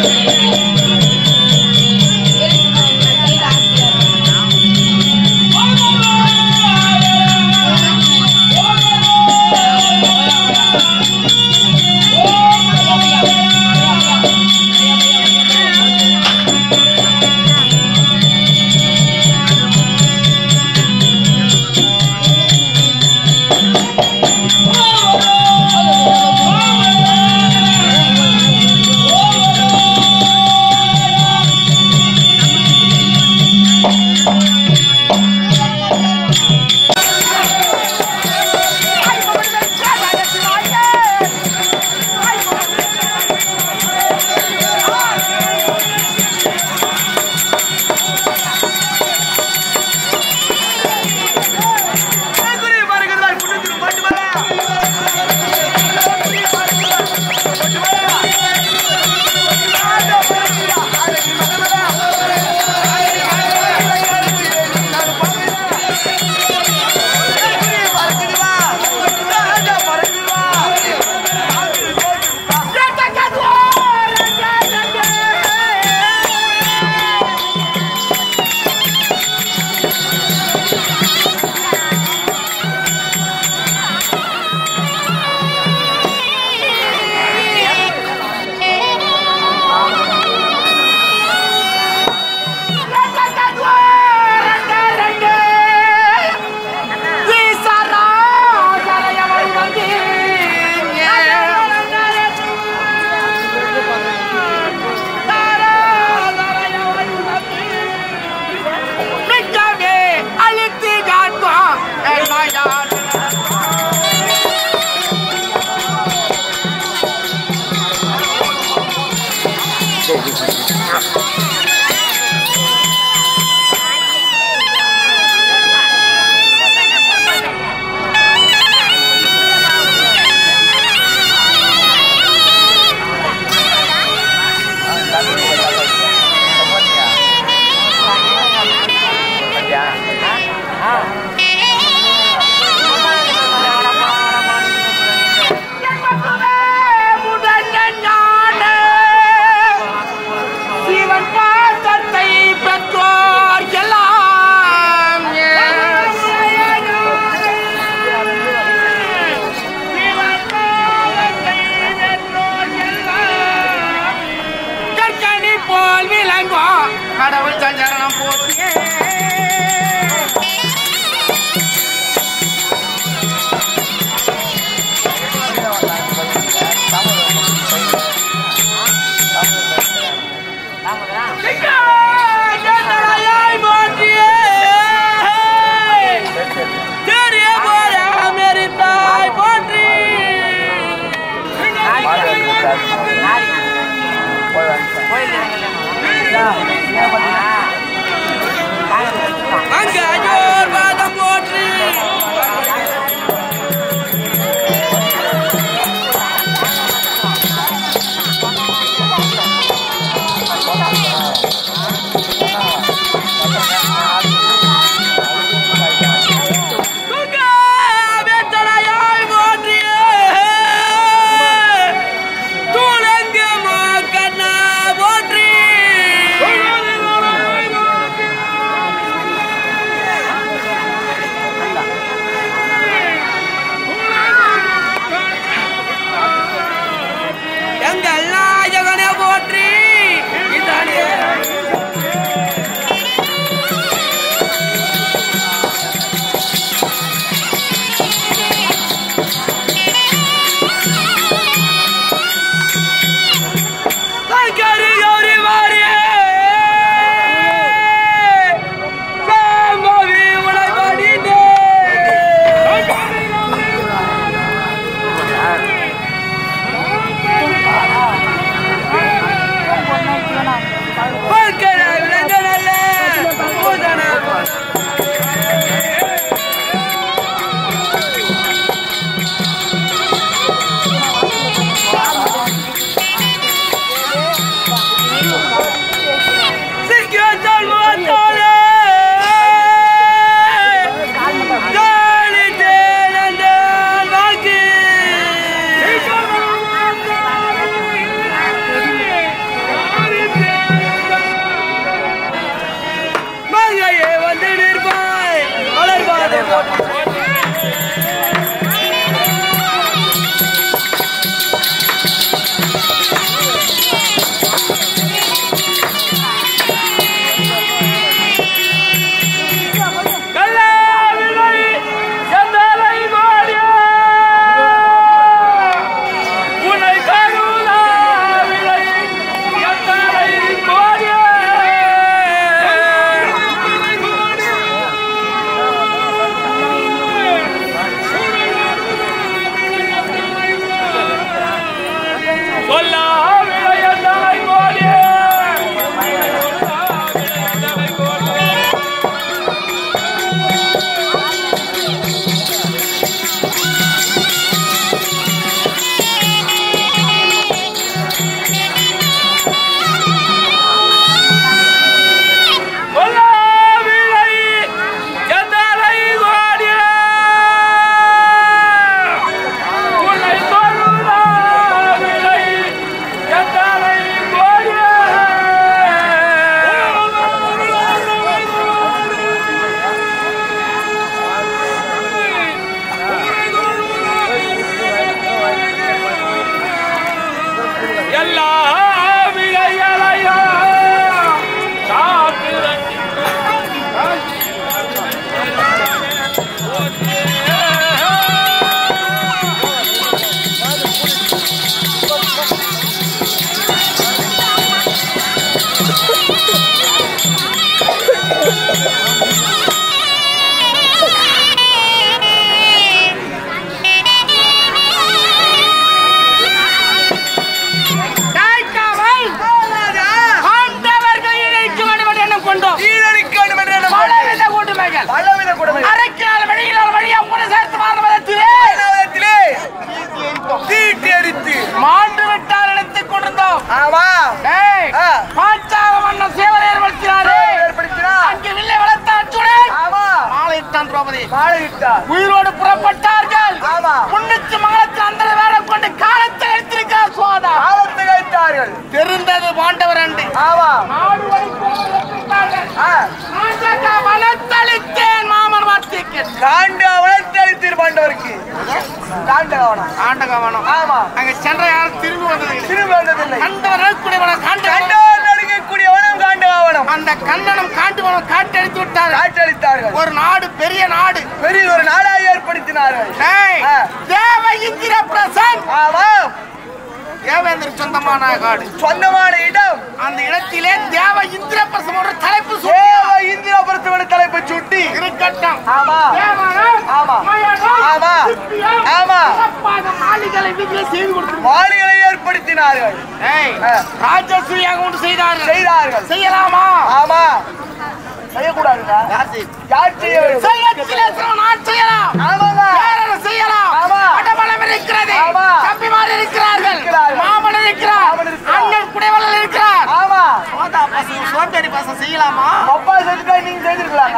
சிவன் பாசத்தை பெற்றோர் எல்லாம் கற்கனி போல் விளங்கோ கடவுள் சஞ்சரணம் போற்றியே ஜெகநாயகனாய் போற்றியே. தெரிய போற அமெரித்தாய் போற்றி. அங்காயோர் பாதம் போற்றி துர்கா வெற்றலையாய் போற்றியே. துலங்கு மாக்கண்ணா போற்றி. மாலையிட்டார் உயிரோடு புறப்பட்டார்கள் ஆமா முன்னூத்தி மகளத்து அந்த வேலை கொண்டு காலத்தை எடுத்திருக்கார் சோதா காலத்தை வைத்தார்கள் தெரிந்தது பாண்டவர் அண்டு ஆமா நாடு வரைக்கும் எடுத்திருக்கார்கள். ஆ, ஆண்டக்கா வளர்த்தளித்தேன் மாமன் வார்த்தைக்கு காண்ட வளர்த்தளித்தீர் பாண்டவருக்கு காண்ட கவனம் ஆண்டகவனம் ஆமா அங்க சென்ற யாரும் திரும்பி வந்ததில்லை திரும்பி வந்ததில்லை கண்டவர்கள் குடிவனம் காண்ட கண்டால் நடுங்கக்கூடியவனும் காண்ட கவனம் அந்த கண்ணனம் காட்டுவனம் காட்டடித்து விட்டார் காற்றளித்தார்கள் ஒரு நாடு பெரிய நாடு பெரிய ஒரு நாடாக ஏற்படுத்தினார்கள் ஏய், ஆ. தேவ இந்திர பிரசன் ஆமா தேவேந்திர சொந்தமான காடு சொந்தமான இடம் அந்த இடத்திலே தேவ இந்திர பிரசம் ஒரு தலைப்பு சூட்டி தேவ இந்திரபுரத்தோட தலைப்பை சுட்டி இருக்கட்டும் ஆமா தேவனம், ஆமா. மயனம், ஆமா. சிப்பியம், ஆமா. சிறப்பாக மாளிகளை வீட்டிலே செய்து கொடுத்திருக்கிறார். மாளிகளை ஏற்படுத்தினார்கள் ஏய், ஆ. ராஜசூயாக கொண்டு செய்தார்கள் செய்தார்கள் செய்யலாமா ஆமா செய்யக்கூடாதுங்க யார் செய்ய வேண்டும் செய்யத்திலே நான் செய்யலாம் ஆமாங்க பேரர் செய்யலாம் ஆமா. அடபலம் இருக்கிறது ஆமா. தம்பிமார் இருக்கிறார்கள் இருக்கிறார்கள். மாமன் இருக்கிறார் மாமன் இருக்கிறார். அண்ணன் குடைவலன் இருக்கிறார் ஆமா சோதா பசங்க சோம்பேறி பசங்க செய்யலாமா அப்பா செத்துட்டா நீங்க செய்திருக்கலாங்க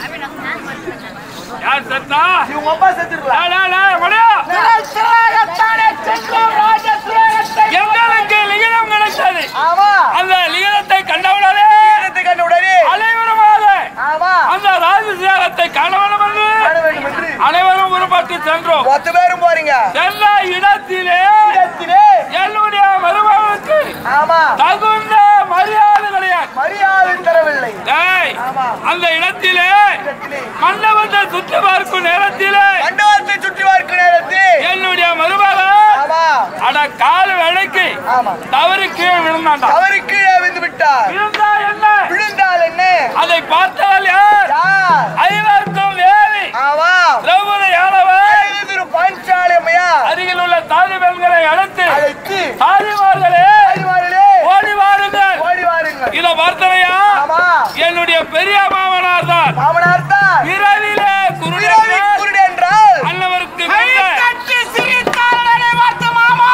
யார் செத்தா இவங்க அப்பா செத்துருக்கலாம் டேய், டேய், டேய், மணியா. திரள் திரளாகத்தானே சென்றோம் ராஜசுரேகத்தை எங்களுக்கு லிகிதம் கிடைத்தது ஆமா அந்த லிகிதத்தை கண்டவுடனே ஈரத்தை கண்ட உடனே அனைவருமாக ஆமா அந்த ராஜசியாகத்தை காண வேண்டும் என்று காண வேண்டும் என்று அனைவரும் உருப்பட்டு சென்றோம் மொத்த பேரும் போறீங்க சென்ற இடத்திலே இடத்திலே என்னுடைய மருமகனுக்கு ஆமா தகுந்த மரியாதை கிடையாது மரியாதை தரவில்லை டேய், ஆமா அந்த இடத்திலே இடத்திலே மண்டபத்தை சுற்றி பார்க்கும் நேரத்திலே மண்டபத்தை சுற்றி பார்க்கும் நேரத்தில் என்னுடைய மருமகன் ஆமா அட கால் வேலைக்கு ஆமா தவறு கீழே விழுந்தாண்டா அவரு கீழே விழுந்து விட்டார் விழுந்தா என்ன விழுந்தால் என்ன அதை பார்த்தால் யார் யார் ஐவருக்கும் வேவி ஆமா திரௌபதி யாதவர் திரு பாஞ்சாலியம்மையா அருகில் உள்ள தாதி பெண்களை அழைத்து அழைத்து தாதிமார்களே அறிவார்களே ஓடி வாருங்கள் ஓடி வாருங்கள் இத பார்த்தனையா ஆமா என்னுடைய பெரிய மாமனார் தான் மாமனார் தான் இரவிலே குருடன் குருடன் குருடன் என்றால் அன்னவருக்கு கை வந்த கட்டி சிரித்தாரே பார்த்த மாமா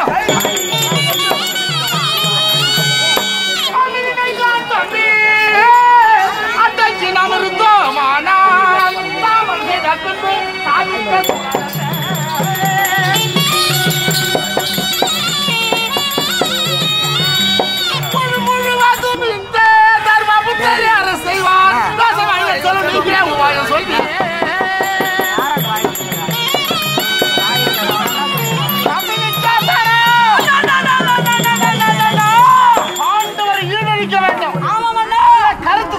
அன்னினை நான் தம்பி அட்டச்சி நாம் இருந்தோம் ஆனால் தாமன் செய்தபின்பு சாதிக்க முழு முழுவதும் இந்த தர்மபுத்திரி அரசு செய்வார் ராசவாணியை சொல்ல நீங்களே உபாயம் சொல்லி ஆண்டவரை ஈடழிக்க வேண்டும் கருத்து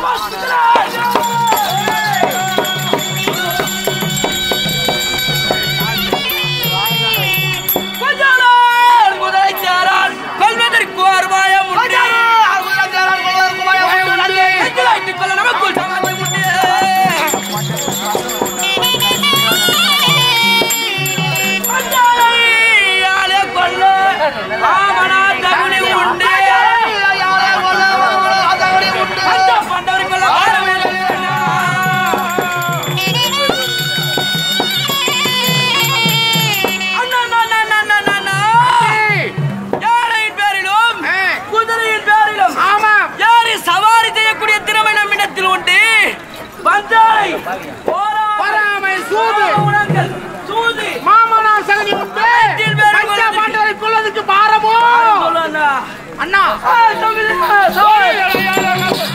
யானையின் பேரிலும் குதிரையின் பேரிலும் ஆமாம் யாரை சவாரி செய்யக்கூடிய திறமை நம்மிடத்தில் உண்டு பஞ்சாய் பொறாமை, சூது. உணங்கள் சூது மாமனா சகதி உண்டு பஞ்ச பாண்டவரை கொள்வதற்கு பாரமோ சொல்லண்ணா. அண்ணா ஆ, தம்பி, ஆ, சவாரி.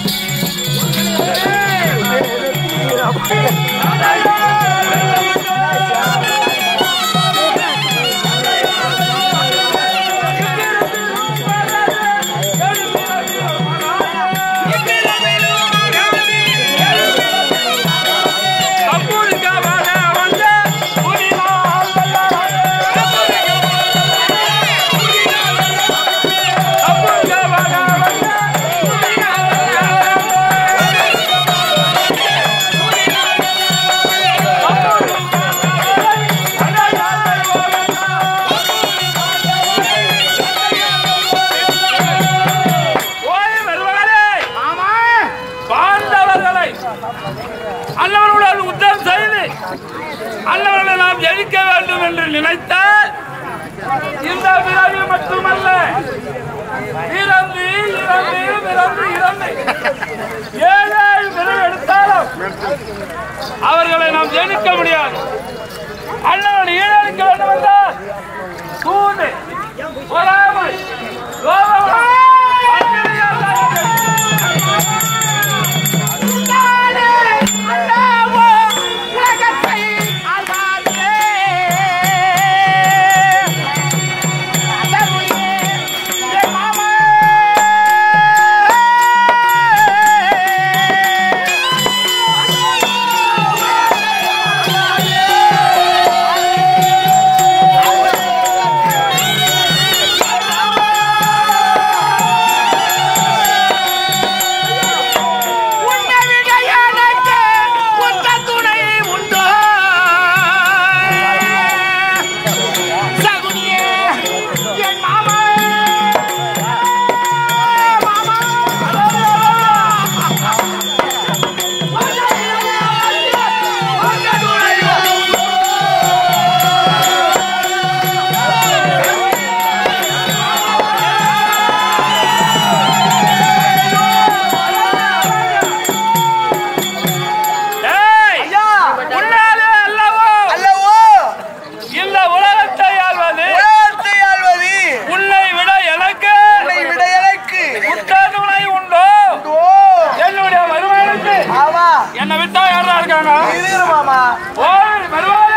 கப்பூருக்காக வந்த புலினால் கப்பூருக்காக வந்த ஓய் வருவர்களே ஆமா பாண்டவர்களை அல்லவர்களுடன் யுத்தம் செய்து அல்லவர்களை நாம் ஜெயிக்க வேண்டும் என்று நினைத்தால் இந்த பிறகு மட்டுமல்ல இறந்து இறந்து இறந்து இறந்து ஏழு பிறகு எடுத்தாலும் அவர்களை நாம் ஜெயிக்க முடியாது அண்ணன் ஈழடிக்க வேண்டும் என்றால் சூது பொறாமை கோபம் அந்நிலையால் ஏய், ஐயா உன்னாலே அல்லவோ அல்லவோ இந்த உலகத்தை ஆள்வது உலகத்தை ஆள்வது உன்னை விட எனக்கு உன்னை விட எனக்கு உற்றாதுணை உண்டோ ஓ என்னுடைய மருமகனுக்கு ஆமா என்னை விட்டா யாரா இருக்காங்க இது மாமா ஓய் மருமகனே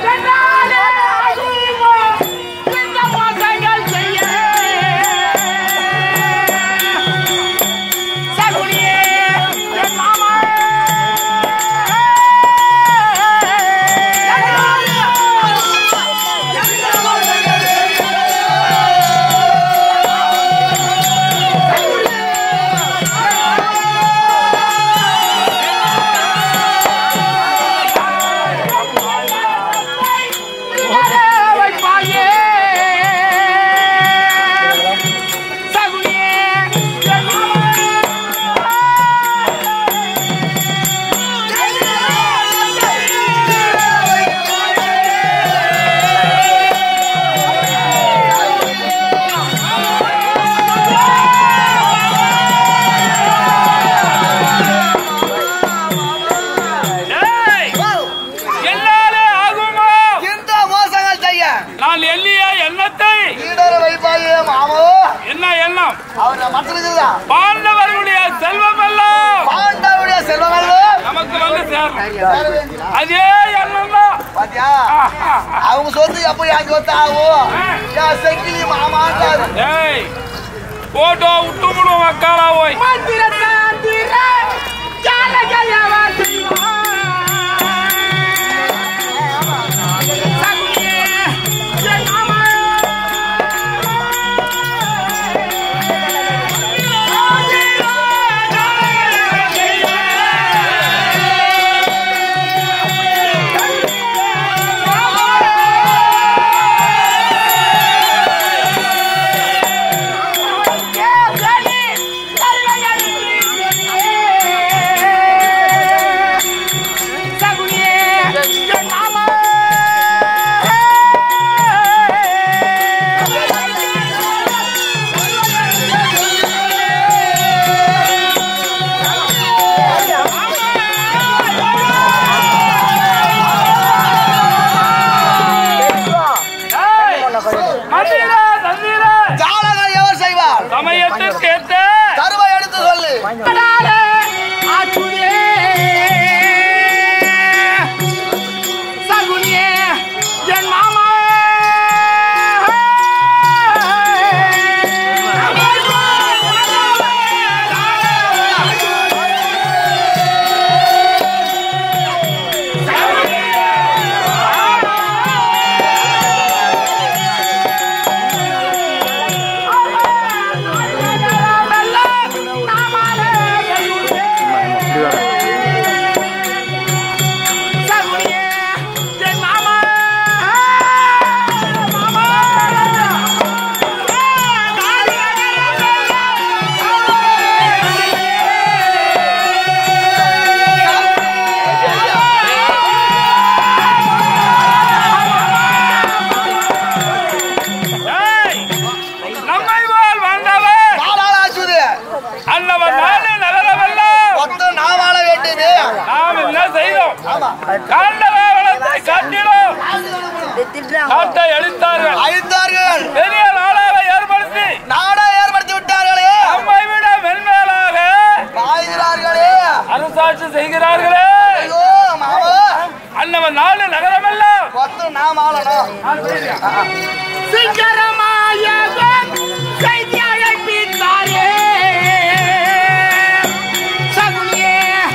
ஏய், என்னாலே ஆகுமோ இந்த மோசங்கள் செய்ய நான் எண்ணிய எண்ணத்தை ஈடர வைப்பாயே மாமோ என்ன எண்ணம் அவர் மற்றதுதா பாண்டவர்களுடைய செல்வம் எல்லாம் பாண்டவுடைய செல்வங்கள் நமக்கு வந்து சேரணும் அதே எண்ணம் தான் பாத்தியா அவங்க சொத்து எப்ப என் சொத்து ஆகும் என் செங்கிலி மாமான்றாரு ஏய் போட்டோ விட்டு விடுவோம் அக்காலா போய் ஏய், மந்திரா, தந்திரா, ஜாலகம் எவர் செய்வார் சமயத்திற்கு ஏற்ற தருவை எடுத்து சொல்லு ஏய், நம்மை போல் வாழ்ந்தவர் நாளாச்சுது அன்னவன் நாடு நகரவெல்லாம் மொத்தம் நான் வாழ வேண்டியது நாம் என்ன செய்தோம் காண்டவ வளத்தை காட்டிலும் காட்டை அழித்தார்கள் அழித்தார்கள் பெரிய நாளாக ஏற்படுத்தி நாடா ஏற்படுத்தி விட்டார்களே நம்மை விட மென்மேலாக பாய்கிறார்களே அரசாட்சி செய்கிறார்களே ஐயோ மாமா அன்னவன் நாடு நகரமெல்லாம் மொத்தம் நாம் ஆளணும் சிங்கரமாயவன் செய்தி அழைப்பித்தாரே சகுனியே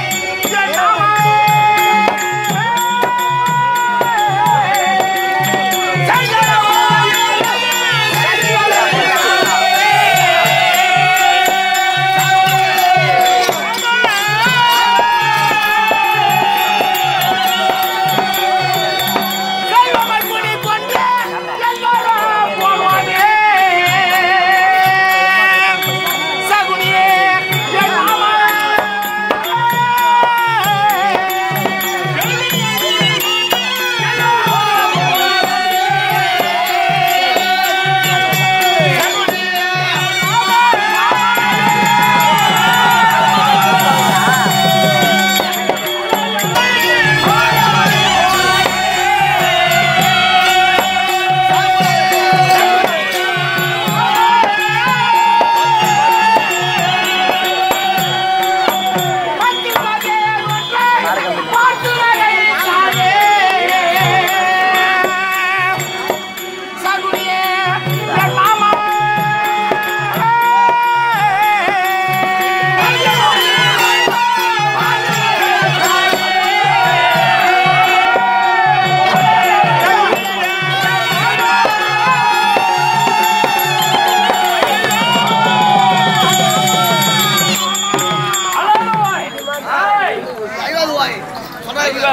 ஐயாவது வாய் சொன்னாங்க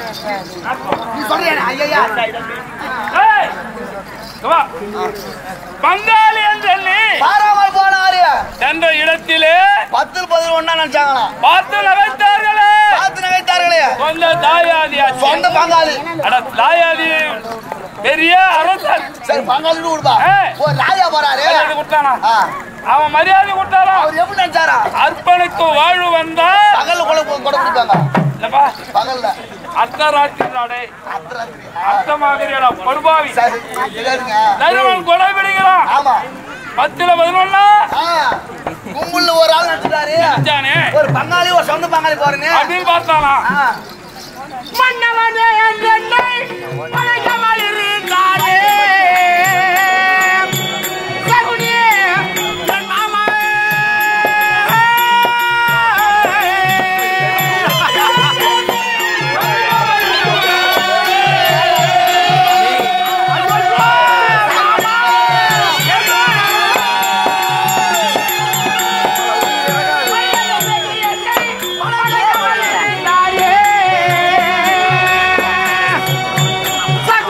நீ சொல்றியா ஐயா ஏய், இங்க வா. பங்காளி என்று சொல்லி பாராமல் போனாரு சென்ற இடத்திலே பத்தில் பதினொன்னா நினைச்சாங்களா பார்த்து நகைத்தார்களே பார்த்து நகைத்தார்களே சொந்த தாயாதியாச்சு சொந்த பங்காளி அட தாயாதி பெரிய அரசன் சரி பங்காளின்னு கொடுப்பா ஏய். ஓ ராஜா போறாரு மரியாதை கொடுத்தானா ஆ, அவன் மரியாதை கொடுத்தாரா அவர் எப்படி நினைச்சாரா அர்ப்பனுக்கு வாழ்வு வந்தா பகல்ல கொலை கொடை பிடிப்பாங்க இல்லப்பா பகல்ல அர்த்தராத்திரி நாடே அர்த்தராத்திரி. அர்த்தமாகிறா படுபாவி சரி சரிங்க தருவன் கொலை விடுகிறான் ஆமா பத்துல பதினொன்னா ஆ, கும்பல்ல ஒரு ஆள் நினைச்சிட்டாரு ஜானே ஒரு பங்காளி ஒரு சொந்த பங்காளி போறேன்னு அப்படின்னு பார்த்தானா ஆ, மன்னவனே என்றென்னை வணங்காமல் இருக்காதே. சகுனியே, என் மாமா. வணங்காமல் இருந்தாரே.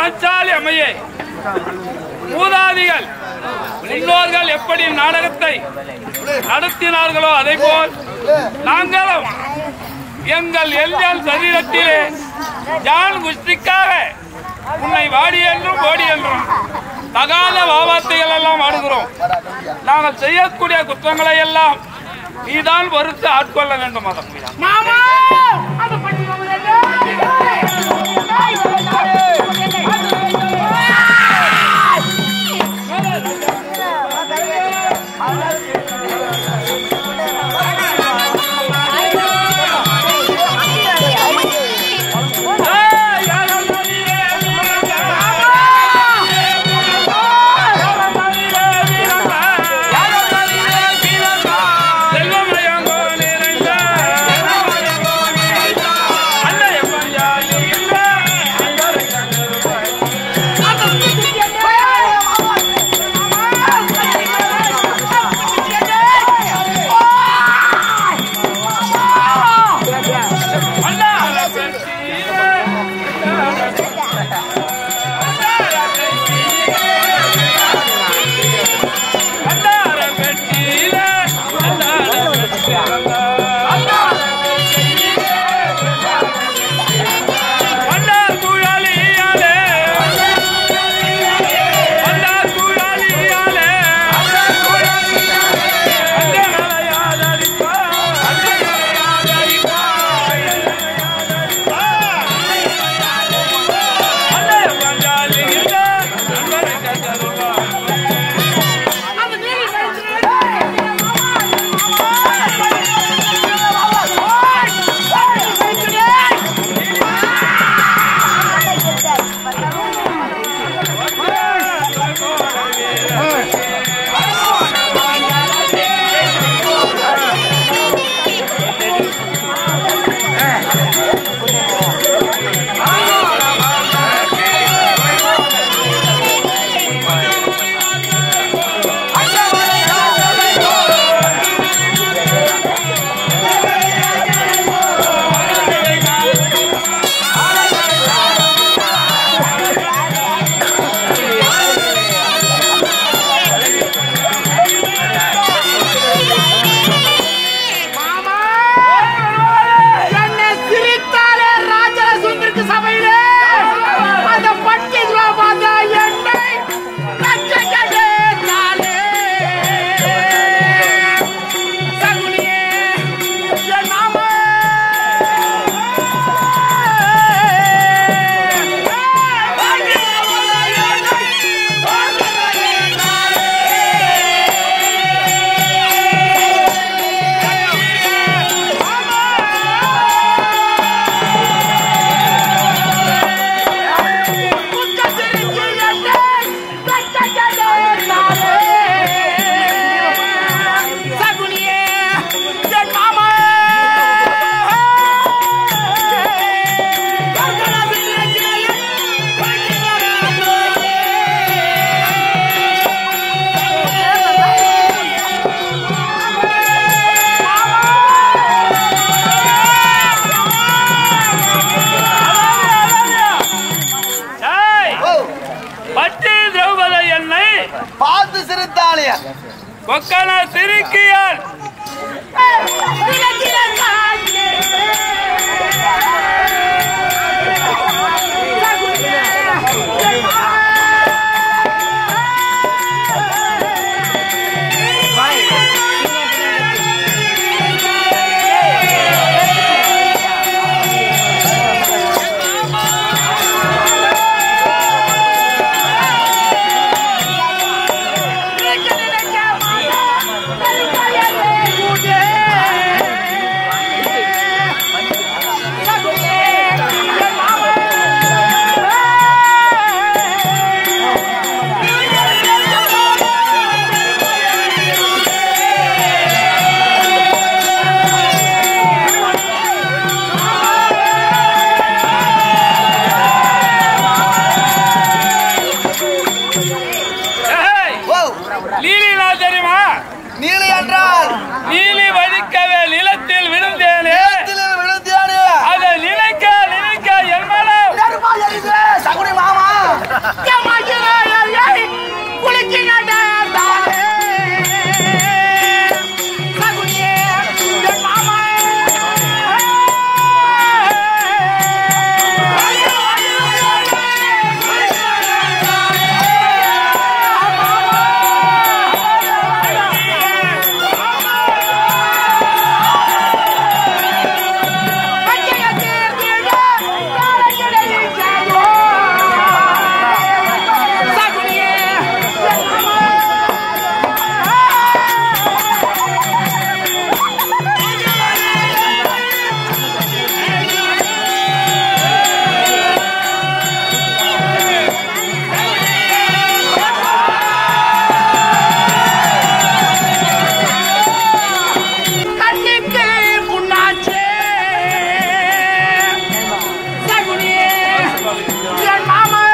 பணச்சாலி அமையே மூதாதிகள் முன்னோர்கள் எப்படி நாடகத்தை நடத்தினார்களோ அதே போல் நாங்களும் எங்கள் எல்எல் சரீரத்திலே ஜான் குஸ்திக்காக உன்னை வாடி என்றும் ஓடி என்றும் தகாத வாவாத்தைகள் எல்லாம் ஆடுகிறோம் நாங்கள் செய்யக்கூடிய குற்றங்களை எல்லாம் நீதான் பொறுத்து ஆட்கொள்ள வேண்டும் அதன் மீது மாமா அந்த பட்டி செல்வமயங்கோ நிறைந்த அன்னைய பஞ்சாலி இல்ல அண்ணார பெட்டியிலே அண்ணார பெட்டியிலே அண்ணார அண்ணார் குழலியாலே அண்ணார் குழலியாலே அண்ணனையாதரிப்பா அண்ணனையாதரிப்பா அண்ணய பஞ்சாலி இல்ல நண்பரை கத்தருவா என்னை சிரித்தாலே ராஜர சுந்தருக்கு சபையிலே அந்த பட்டி பார்த்தா என்னை ரட்சிக்கவே நாளே. சகுனியே, என் நாம. சகுனியே, என் மாமா. ஏய், ஓ, பட்டி திரௌபதி என்னை பார்த்து சிரித்தாலே கொக்கன திருக்கியால் ஏய், ஓ லீலினா தெரியுமா நீலி என்றால் நீலி வதிக்கவே நிலத்தில் விழுந்தேனே நிலத்தில் விழுந்தியானே அதை நினைக்க நினைக்க என் மனம் நெருப்பா எரியுது, சகுனி மாமா எமகிரையை குலுக்கினட தானே சகுனியே என் மாமா கண்ணுக்கு முன்னாச்சே சகுனியே என் மாமா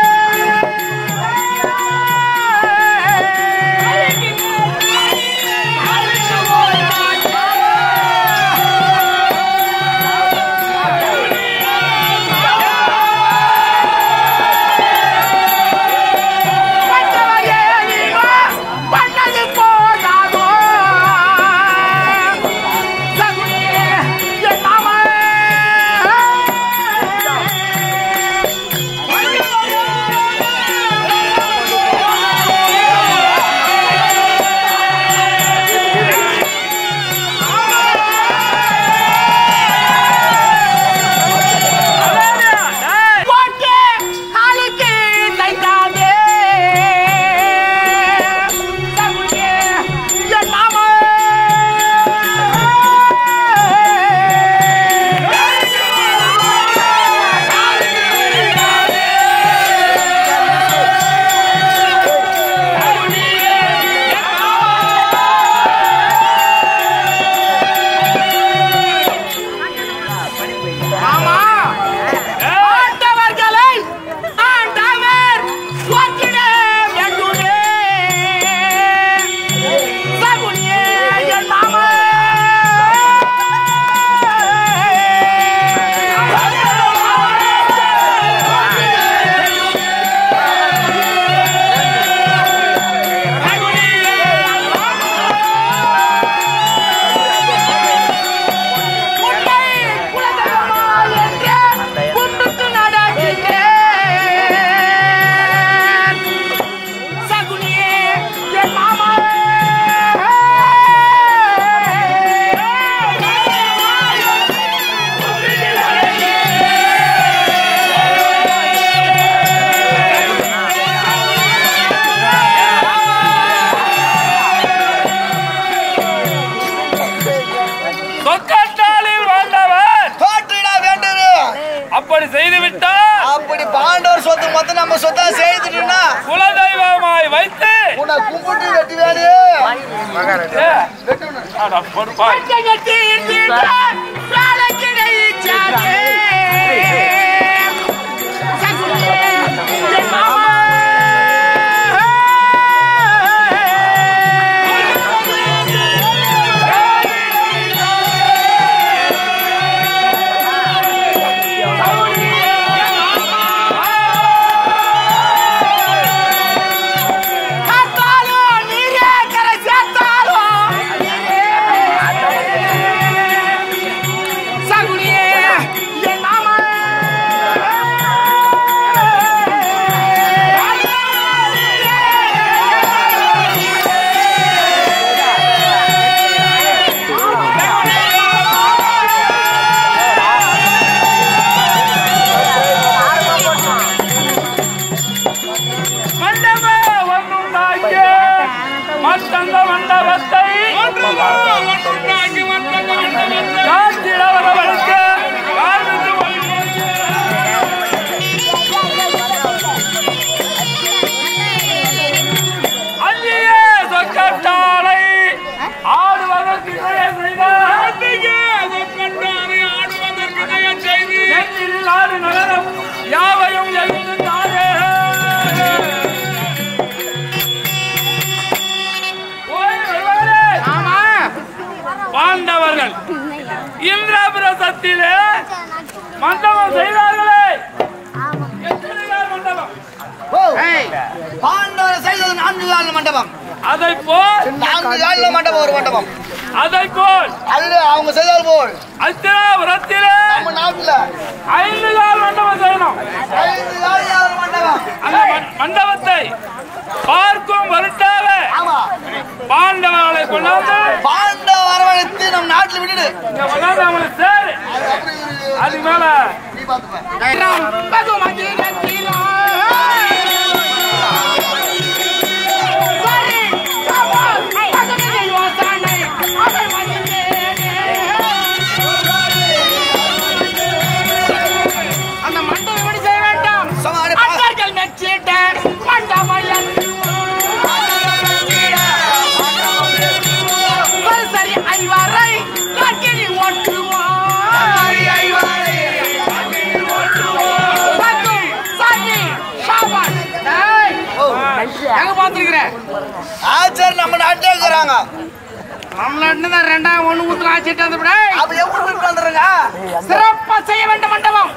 மற்றவரே நீவா பண்ணது போதாதோ சகுனியே என் மாமா போட்டு காலுக்கு தைக்காதே சகுனியே என் மாமா ஆமா ஆண்டவர்களை ஆண்டவர் போற்றிட வேண்டுமே சகுனியே என் மாமா உன்னை குலதெய்வமா என்று கும்பிட்டு நடக்கிறேன். சகுனியே, என் மாமா. சொக்கட்டாலில் வாழ்ந்தவர் தோற்றிட வேண்டுது அப்படி செய்து விட்டால் அப்படி பாண்டவர் சொத்து மொத்தம் நம்ம சொத்தா செய்துட்டோம்னா குலதெய்வமாய் வைத்து உன்னை கும்பிட்டு வெட்டி வேலையே ஏ, அட பொறுப்பாய் பஞ்சகத்தில் வீழ்ந்த வேலைக்கிடை சாதே. சகுனியே, என் மாமா. காத்தாலும் நீரே கரை சேர்த்தாலும் சகுனியே என் மாமா மண்டப ஒன்றுண்டாக்கிய மத்தங்க மண்டபத்தை காத்திட வரவழைக்க காண்பித்து அந்நிய சொக்கட்டாலை ஆடுவதற்கு தயவு செய்தார். நெஞ்சில் ஆடு நகரம் யாவையும் எழுந்தாரே ஓய் வருவாரே. ஆமா பாண்டவர்கள் இந்திரபிரசத்திலே மண்டபம் செய்தார்களே எத்தனை மண்டபம் ஓ, ஆ, பாண்டவர் செய்தது நான்கு கால மண்டபம் அதை போல் நான்கு கால மண்டபம் ஒரு மண்டபம் அதை போல் அல்ல அவங்க செய்தது போல் அத்திராபுரத்திலே நம்ம நாட்டுல ஐந்து கால் மண்டபம் செய்யணும் ஐந்து கால மண்டபம் அந்த மண்- மண்டபத்தை பார்க்கும் வருட்டாவே ஆமா பாண்டவர்களை கொண்டாந்து பாண்டவ வரவழைத்து நம் நாட்டுல விட்டுடு இங்க கொண்டாந்து அவங்களை சேரு அது அப்படி ஒரு- அதுக்கு மேல நீ பாத்துப்ப பகுமதி நெற்றிலோ. சரி, சவால், பகுமதி யோசனை, அதை மதித்தேனே. அந்த மண்டபம் எப்படி செய்ய வேண்டும் சமாளி பா- அட்டர்கள் மெச்சிட்ட மண்டபம் சரி ஐவரை கட்டினி ஓட்டுவாய் பத்து, சரி, ஷாபாஷ். டேய், ஓ, எங்க பாத்துருக்கிற ஆச்சர் நம்ம நாட்டே இருக்கிறாங்க தமிழ்நாட்டுல தான் ரெண்டாயிரம் ஒண்ணு ஊத்து ஆச்சிட்டு வந்து விட அப்ப எப்படி விட்டு வந்துருங்க சிறப்பா செய்ய வேண்டும் மண்டபம்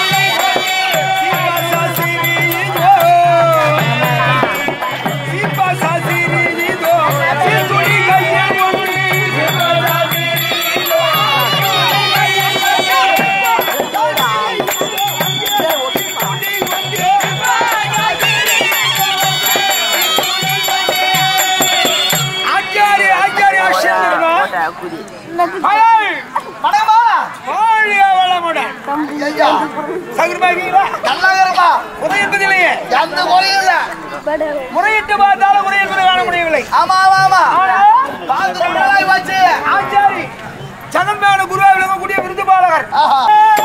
மடமா ஐயா நல்லா இருப்பா எந்த குறையும் இல்ல முறையிட்டு பார்த்தாலும் முறை என்பது காண முடியவில்லை ஆமா ஆமா ஆமா பார்த்து ரொம்ப நாளாய் போச்சு ஆச்சாரி ஜனம்பேன குருவா விளங்கக்கூடிய விருது பாலகர் ஆஹா.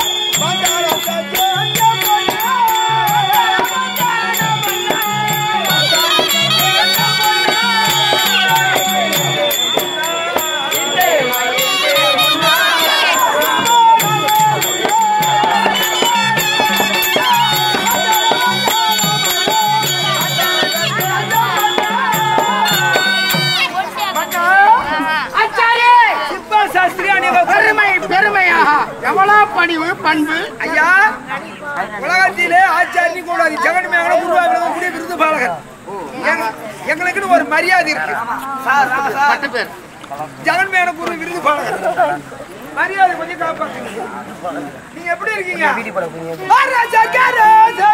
ஆச்சாரி சிப்பா சாஸ்திரி அணிவகுப்பு. பெருமை பெருமையாக எவ்வளவு பணிவு பண்பு ஐயா உலகத்திலே ஆச்சாரி கூடாது ஜெகன் மேகன குருவா விளங்கக்கூடிய விருது பாலகர் எங்க- எங்களுக்குன்னு ஒரு மரியாதை இருக்கு பத்து பேர் ஜெகன் மேகன குரு விருது பாலகர் மரியாதை கொஞ்சம் காப்பாத்துங்க நீங்க எப்படி இருக்கீங்க ராஜா ராஜா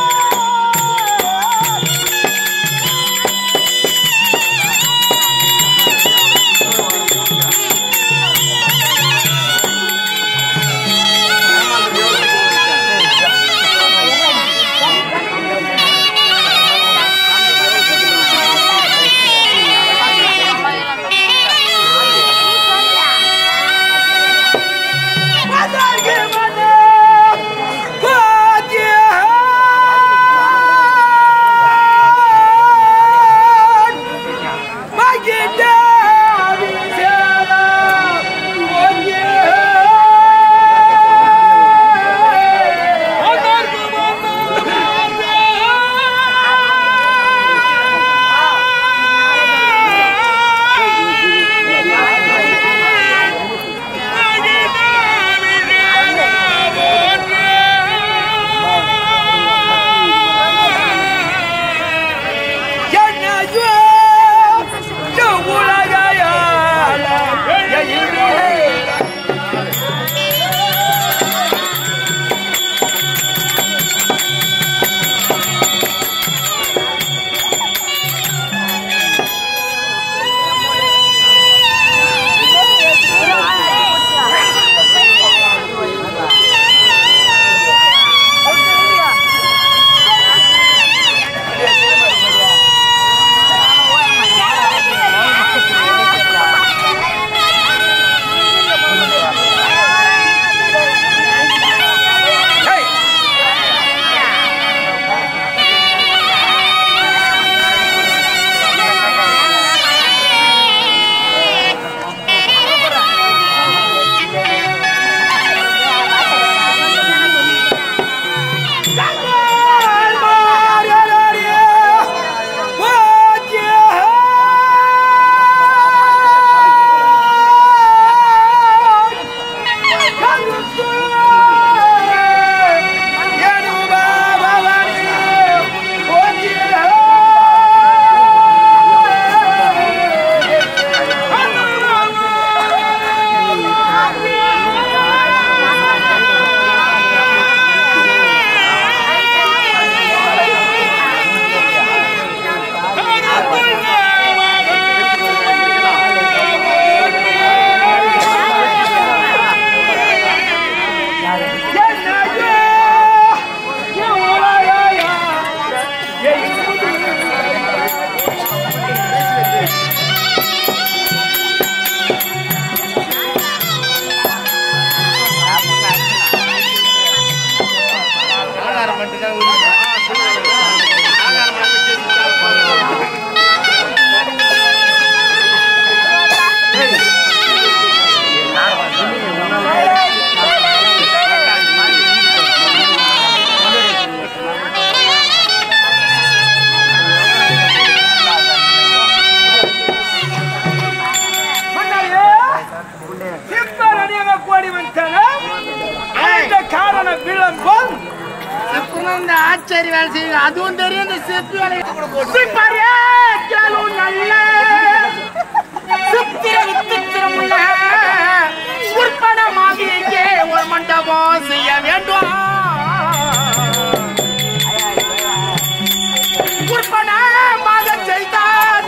ஆ விளம்பம் செப்புனா இந்த ஆச்சரி வேலை செய்யுங்க அதுவும் தெரியும் இந்த செப்பு வேலை சிப்பரே கேளு நல்ல சித்திர வித்தித்திரம் உள்ள உற்பனமாக இங்கே ஒரு மண்டபம் செய்ய வேண்டும் உற்பனமாக செய்தார்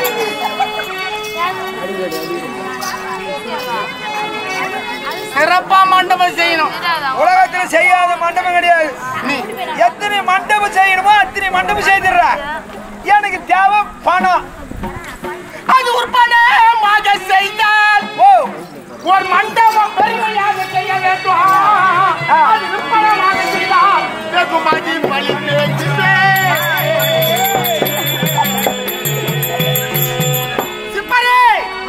சிறப்பா மண்டபம் செய்யணும் உலகத்துல செய்யாத மண்டபம் கிடையாது எத்தனை மண்டபம் செய்யணுமோ அத்தனை மண்டபம் செய்திடுற எனக்கு தேவை பணம் அது உற்பனமாக செய்தால் ஓ ஒரு மண்டபம் பெருமையாக செய்ய வேண்டும் அது விற்பனமாக செய்தால் வெகுமதி பலித்தே சிப்பரே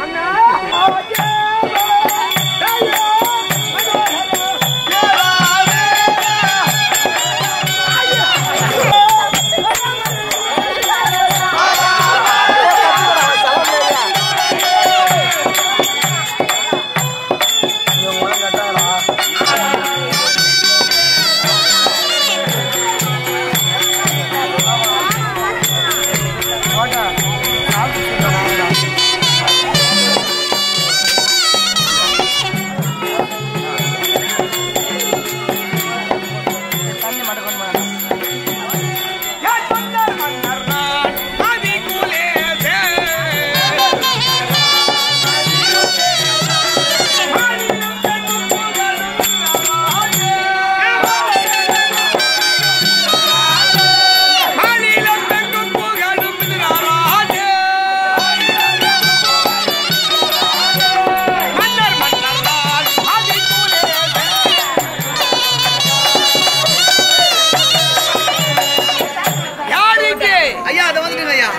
யாருக்கு ஐயா அதை வந்துட்டுங்க ஐயா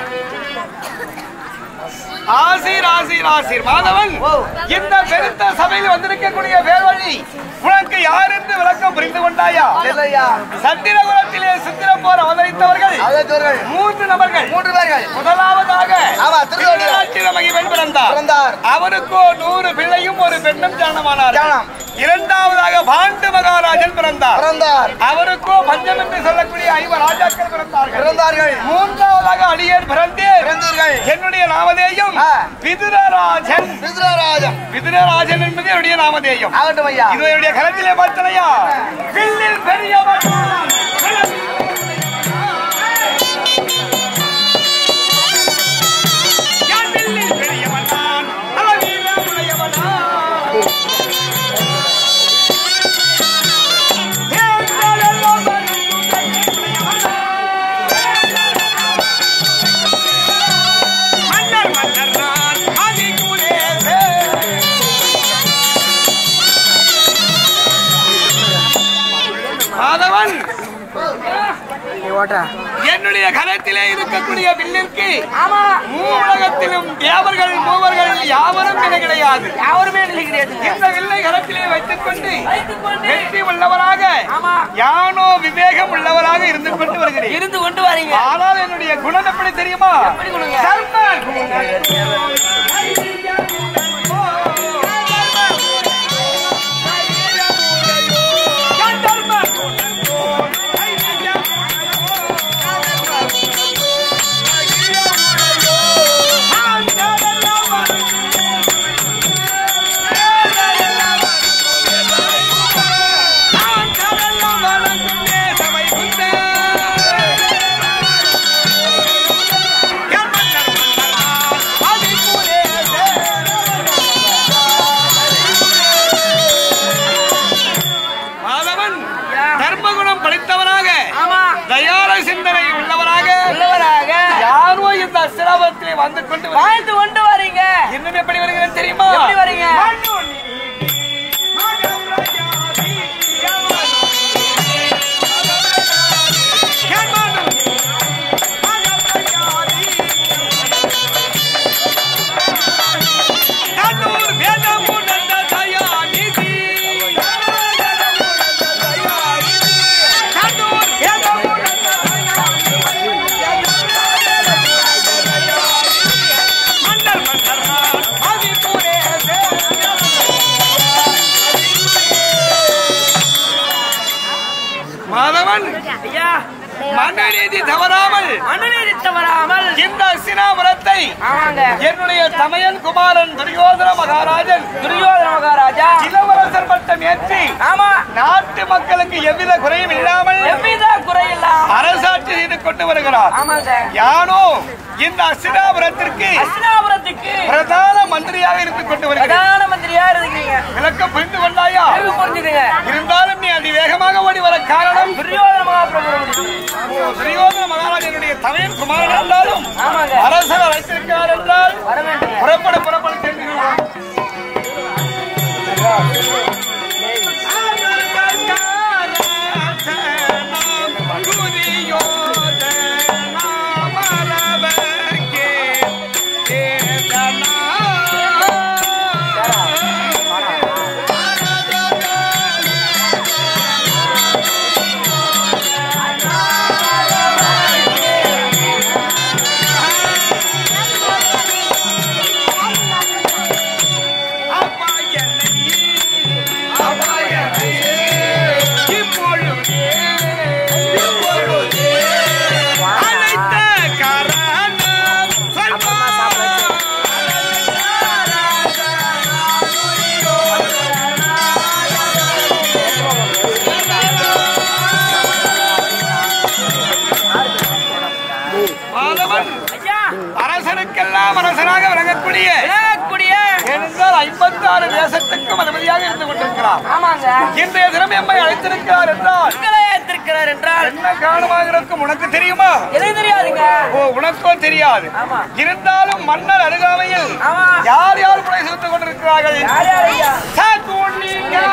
ஆசீர் ஆசீர் ஆசீர் மாதவன் ஓ. இந்த பெருத்த சபையில் வந்திருக்கக்கூடிய வேல்வழி உனக்கு யார் என்று விளக்கம் புரிந்து கொண்டாயா இல்லையா சத்திரகுலத்திலே சித்திரம் போர் அவதரித்தவர்கள் அதற்கு மூன்று நபர்கள் மூன்று பேர்கள் முதலாவதாக ஆமா, திருவள்ளுவர். திருநாச்சிரமகி பெண் பிறந்தார் பிறந்தார் அவருக்கோ நூறு பிள்ளையும் ஒரு பெண்ணும் ஜனனமானார் ஜனனம். இரண்டாவதாக பாண்டு மகாராஜன் பிறந்தார் பிறந்தார் அவருக்கோ பஞ்சம் என்று சொல்லக்கூடிய ஐவர் ராஜாக்கள் பிறந்தார்கள் பிறந்தார்கள் மூன்றாவதாக அடியேன் பிறந்தேன் பிறந்தீர்கள் என்னுடைய நாமதேயம் ஆ. விதுரராஜன் விதுரராஜன் விதுரராஜன் என்பது என்னுடைய நாமதேயம் ஆகட்டும் ஐயா இது என்னுடைய கரத்திலே பார்த்தனையா வில்லில் பெரியவன் யார் வில்லில் பெரியவன் நான் அளவில உடையவன் நான். ஏற்றலெல்லாம் வரும் உடையவன் நான். மன்னர் மன்னர் நான் அதிகுலேசே மாதவன் என்னுடைய கரத்திலே இருக்கக்கூடிய வில்லிற்கு மூலகத்திலும் தேவர்கள் மூவர்கள் யாவரும் என கிடையாது யாருமே இல்லை கிடையாது இந்த வில்லை கரத்திலே வைத்துக் கொண்டு வைத்துக்கொண்டு வெற்றி உள்ளவராக ஆமா. யானோ விவேகம் உள்ளவராக இருந்து கொண்டு வருகிறேன் இருந்து கொண்டு வரீங்க ஆனால் என்னுடைய குணம் எப்படி தெரியுமா எப்படி குணங்க? சர்ம மாதவன் தர்மகுணம் படைத்தவனாக ஆமா தயார சிந்தனை உள்ளவராக உள்ளவராக யாரோ இந்த அசிராபத்திலே வந்து கொண்டு வருகிறார். வாழ்ந்து கொண்டு வரீங்க இன்னும் எப்படி வருகிறது தெரியுமா எப்படி வரீங்க மன்னர் மன்னர் ஆதிபுரே ஐயா மனநீதி தவறாமல் மனுநீதி தவறாமல் இந்த அசினாபுரத்தை ஆமாங்க என்னுடைய தமையன் குமாரன் துரியோதன மகாராஜன் துரியோதன மகாராஜா இளவரசர் பட்டம் ஏற்றி ஆமா நாட்டு மக்களுக்கு எவ்வித குறையும் இல்லாமல் எவ்வித குறையில்லாம் அரசாட்சி செய்து கொண்டு வருகிறார் ஆமாங்க யானோ இந்த அசினாபுரத்திற்கு அஸ்தினாபுரத்துக்கு பிரதான மந்திரியாக இருந்து கொண்டு வருகிறார் பிரதான மந்திரியா இருக்கீங்க விளக்கம் புரிந்து கொண்டாயா அறிவு புரிஞ்சுதுங்க இருந்தாலும் நீ அதி வேகமாக ஓடி வர காரணம் துரியோதன மகாபிரபு துரியோதன மகாராஜனுடைய தமையன் குமாரன் என்றாலும் ஆமாங்க அரசர் அழைத்திருக்கிறார் என்றால் வர வேண்டும் புறப்பட புறப்பட தெரிஞ்சுக்கிறோம் மாதவன் ஐயா அரசனுக்கெல்லாம் அரசனாக விளங்கக்கூடிய விளையாடக்கூடிய ஏனென்றால் ஐம்பத்தாறு தேசத்துக்கும் அதிபதியாக இருந்து கொண்டிருக்கிறார் ஆமாங்க இன்றைய தினம் எம்மை அழைத்திருக்கிறார் என்றால் உங்களை ஏற்றிருக்கிறார் என்றால் என்ன காரணமாக இருக்கும் உனக்கு தெரியுமா எது தெரியாதுங்க ஓ உனக்கோ தெரியாது ஆமா இருந்தாலும் மன்னர் அருகாமையில் ஆமா யார் யார் புடை சுட்டுக் கொண்டிருக்கிறார்கள் யார் யார் ஐயா சாத்தூர்லிங்கம்.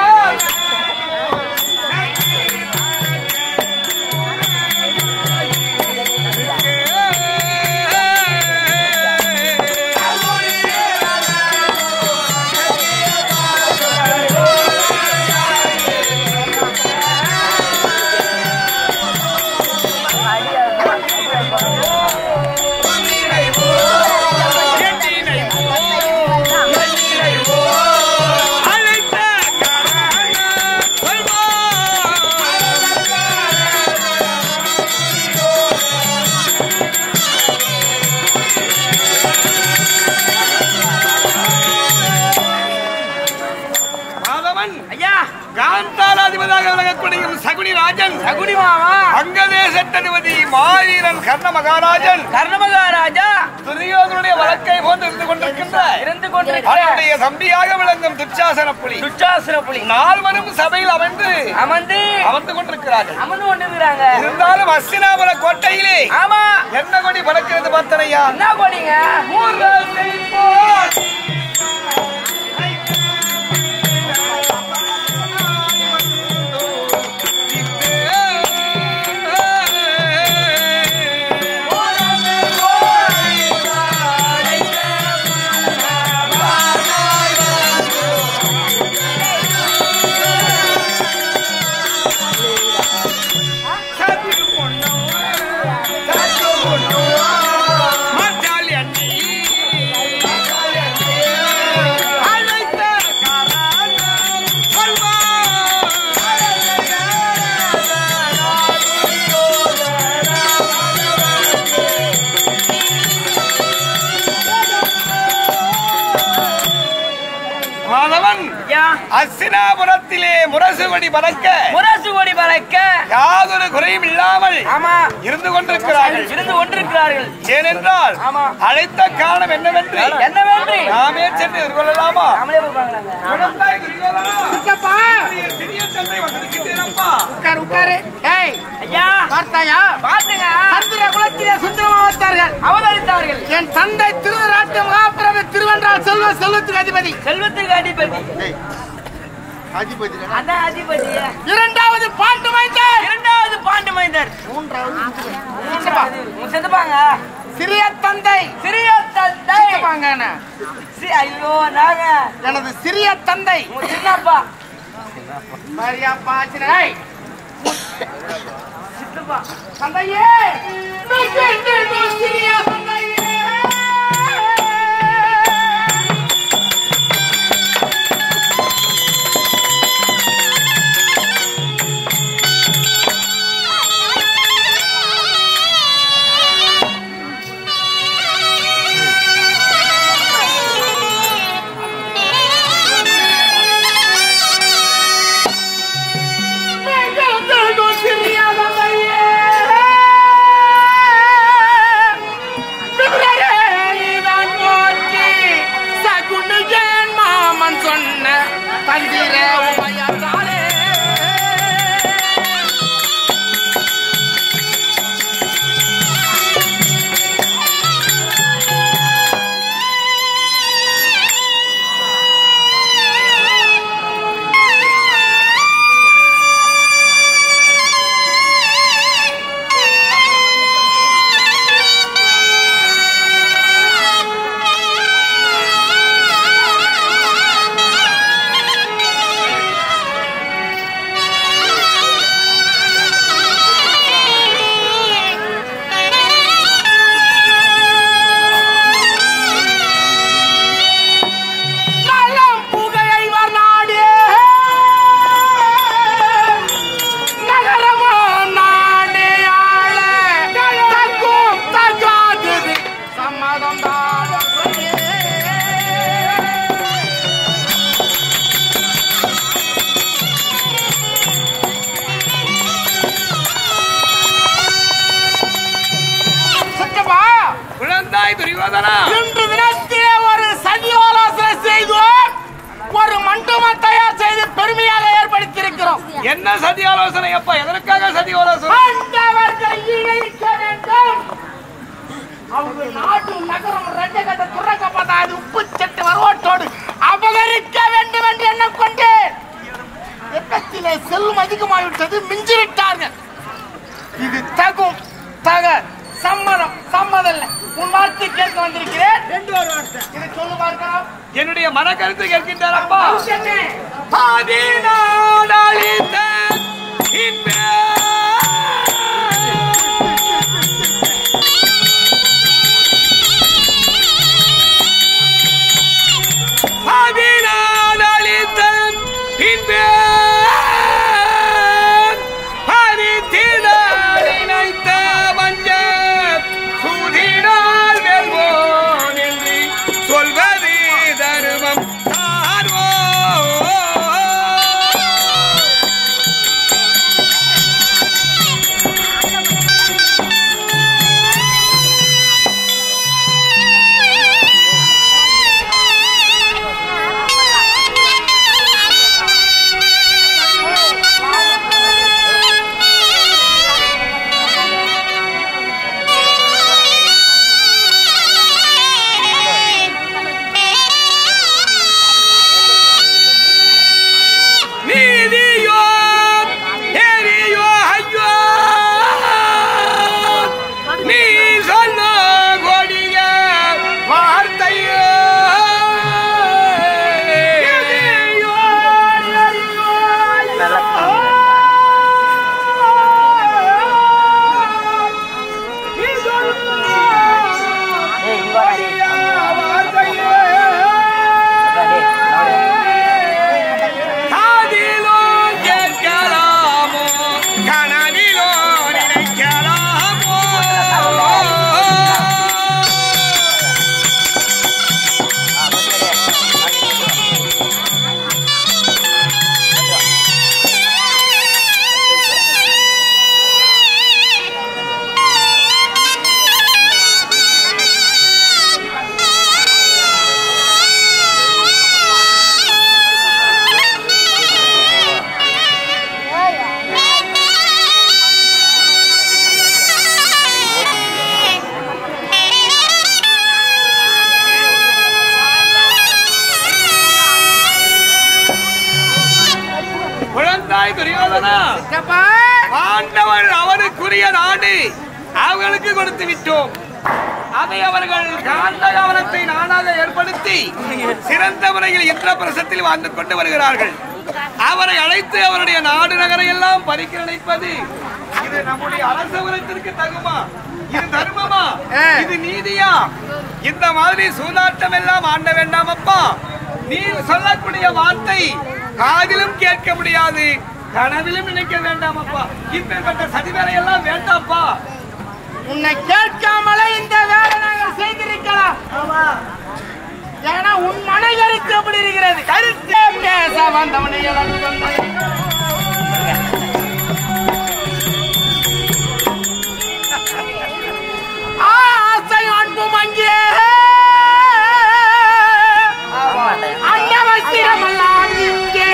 அழைத்த கரண சொல்வா. மாதவன் ஐயா காந்தாராதிபதியாக விளங்கக்கூடிய சகுனி ராஜன் சகுனி மாமா அங்கதேசத்ததிபதி மாவீரன் கர்ண மகாராஜன் கர்ணமகாராஜா துரியோதனுடைய வழக்கை போன்று இருந்து கொண்டிருக்கின்ற இருந்து கொண்டிருக்கிற அவனுடைய தம்பியாக விளங்கும் துச்சாசன புலி துச்சாசன புலி நால்வரும் சபையில் அமர்ந்து அமர்ந்து அமர்ந்து கொண்டிருக்கிறார்கள் அமர்ந்து கொண்டிருக்கிறாங்க இருந்தாலும் அஸ்தினாபுர கோட்டையிலே ஆமா என்ன கொடி பறக்கிறது பார்த்தனையா என்ன கோடிங்க மாதவன் ஐயா அஸ்தினாபுரத்திலே முரசுகொடி பறக்க முரசு கோடி பறக்க யாதொரு குறையும் இல்லாமல் ஆமா இருந்து கொண்டிருக்கிறார்கள் இருந்து கொண்டிருக்கிறார்கள் ஏனென்றால் ஆமா. அழைத்த காரணம் என்னவென்று என்ன வேண்டி நாமே சென்று எதிர்கொள்ளலாமா நாமளே போய் பார்க்கலாங்க குழந்தாய் துரியோதனா, இருக்கப்பா. உன்னுடைய சிறிய தந்தை வந்திருக்கிறேனப்பா. உட்காரு உட்காரு ஏய் ஐயா பார்த்தாயா பாத்துங்க சந்திர குலத்திலே சுந்தரமா வந்தார்கள் அவதரித்தார்கள் என் தந்தை திருநாட்டு மகாபிரபு திருவென்றால் செல்வ செல்வத்துக்கு அதிபதி செல்வத்துக்கு அதிபதி அதான் அதிபதி இரண்டாவது பாட்டு மைந்தர் இரண்டாவது பாண்டு மைந்தர் செத்துப்பாங்க சிறிய தந்தை சிறிய தந்தை சித்தப்பாங்கண்ணே. சி- ஐயோ நாங்க எனது சிறிய தந்தை உங்க சின்னப்பா மரியாப்பா சிறை சித்தப்பா தந்தையே சிறிய தந்தையே ஆ தந்திர உமையாலே நலம் புகையைவர் நாடே நகரமோ நாடே ஆள தக்கும் தகாதது சம்மதம் தான் சட்டப்பா குழந்தாய் துரியோதனா இன்று தினத்திலே ஒரு சதி ஆலோசனை செய்தோம் ஒரு மண்டபம் தயார் செய்து பெருமையாக ஏற்படுத்தியிருக்கிறோம் என்ன சதி ஆலோசனை அப்பா எதற்காக சதி ஆலோசனை ஆண்டவர்கள் இணைக்க வேண்டும் அவங்க நாடு நகரம் ரெண்டு கட்ட துறக்கப்படாது உப்பு சட்டு வரவோட்டோடு அபகரிக்க வேண்டும் என்று எண்ணம் கொண்டு எண்ணத்திலே செல்வம் அதிகமாகிவிட்டது மிஞ்சிவிட்டார்கள் இது தகும் தக சம்மதம் சம்மதம் இல்ல உன் வார்த்தை கேட்க வந்திருக்கிறேன் ரெண்டு ஒரு வார்த்தை இதை சொல்லு பார்க்கலாம் என்னுடைய மன கருத்து கேட்கின்றாரப்பா என்ன? பதினாடழித்த இன்ப பதினாடழித்த இன்ப பரித்திட நினைத்த வஞ்ச சூதினால் வெல்வோம் என்று சொல்வது தருமம் தார்வோ நீதியோ எரியோ ஐயோ நீ சொல்ல கொடிய வார்த்தையோ எரியோ, எரியோ, ஐயோ. நீ சொல்ல கொடிய வார்த்தையோ. காதிலோ கேட்கலாமோ கனவிலோ நினைக்கலாமோ குழந்தாய் துரியோதனா சித்தப்பா, ஆண்டவர் அவருக்குரிய நாடு அவர்களுக்கு கொடுத்து விட்டோம் அதை அவர்கள் காந்த கவனத்தை நாடாக ஏற்படுத்தி சிறந்த முறையில் இந்திரபிரசத்தில் வாழ்ந்து கொண்டு வருகிறார்கள் அவரை அழைத்து அவருடைய நாடு நகரை எல்லாம் பறிக்க நினைப்பது இது நம்முடைய அரச உலகத்திற்கு தகுமா இது தர்மமா இது நீதியா இந்த மாதிரி சூதாட்டம் எல்லாம் ஆண்ட வேண்டாம் அப்பா நீ சொல்லக்கூடிய வார்த்தை காதிலும் கேட்க முடியாது கனவிலும் நினைக்க வேண்டாம் அப்பா இப்பேற்பட்ட சதி வேலையெல்லாம் வேண்டாம்ப்பா உன்னை கேட்காமலே இந்த வேலை நாங்கள் செய்திருக்கலாம் ஏன்னா உன் மன கருத்து எப்படி இருக்கிறது கருத்தே பேச வந்தவனை இழந்து வந்தவனை. ஆசை அன்பும் அங்கே அன்னவசியமெல்லாம் இங்கே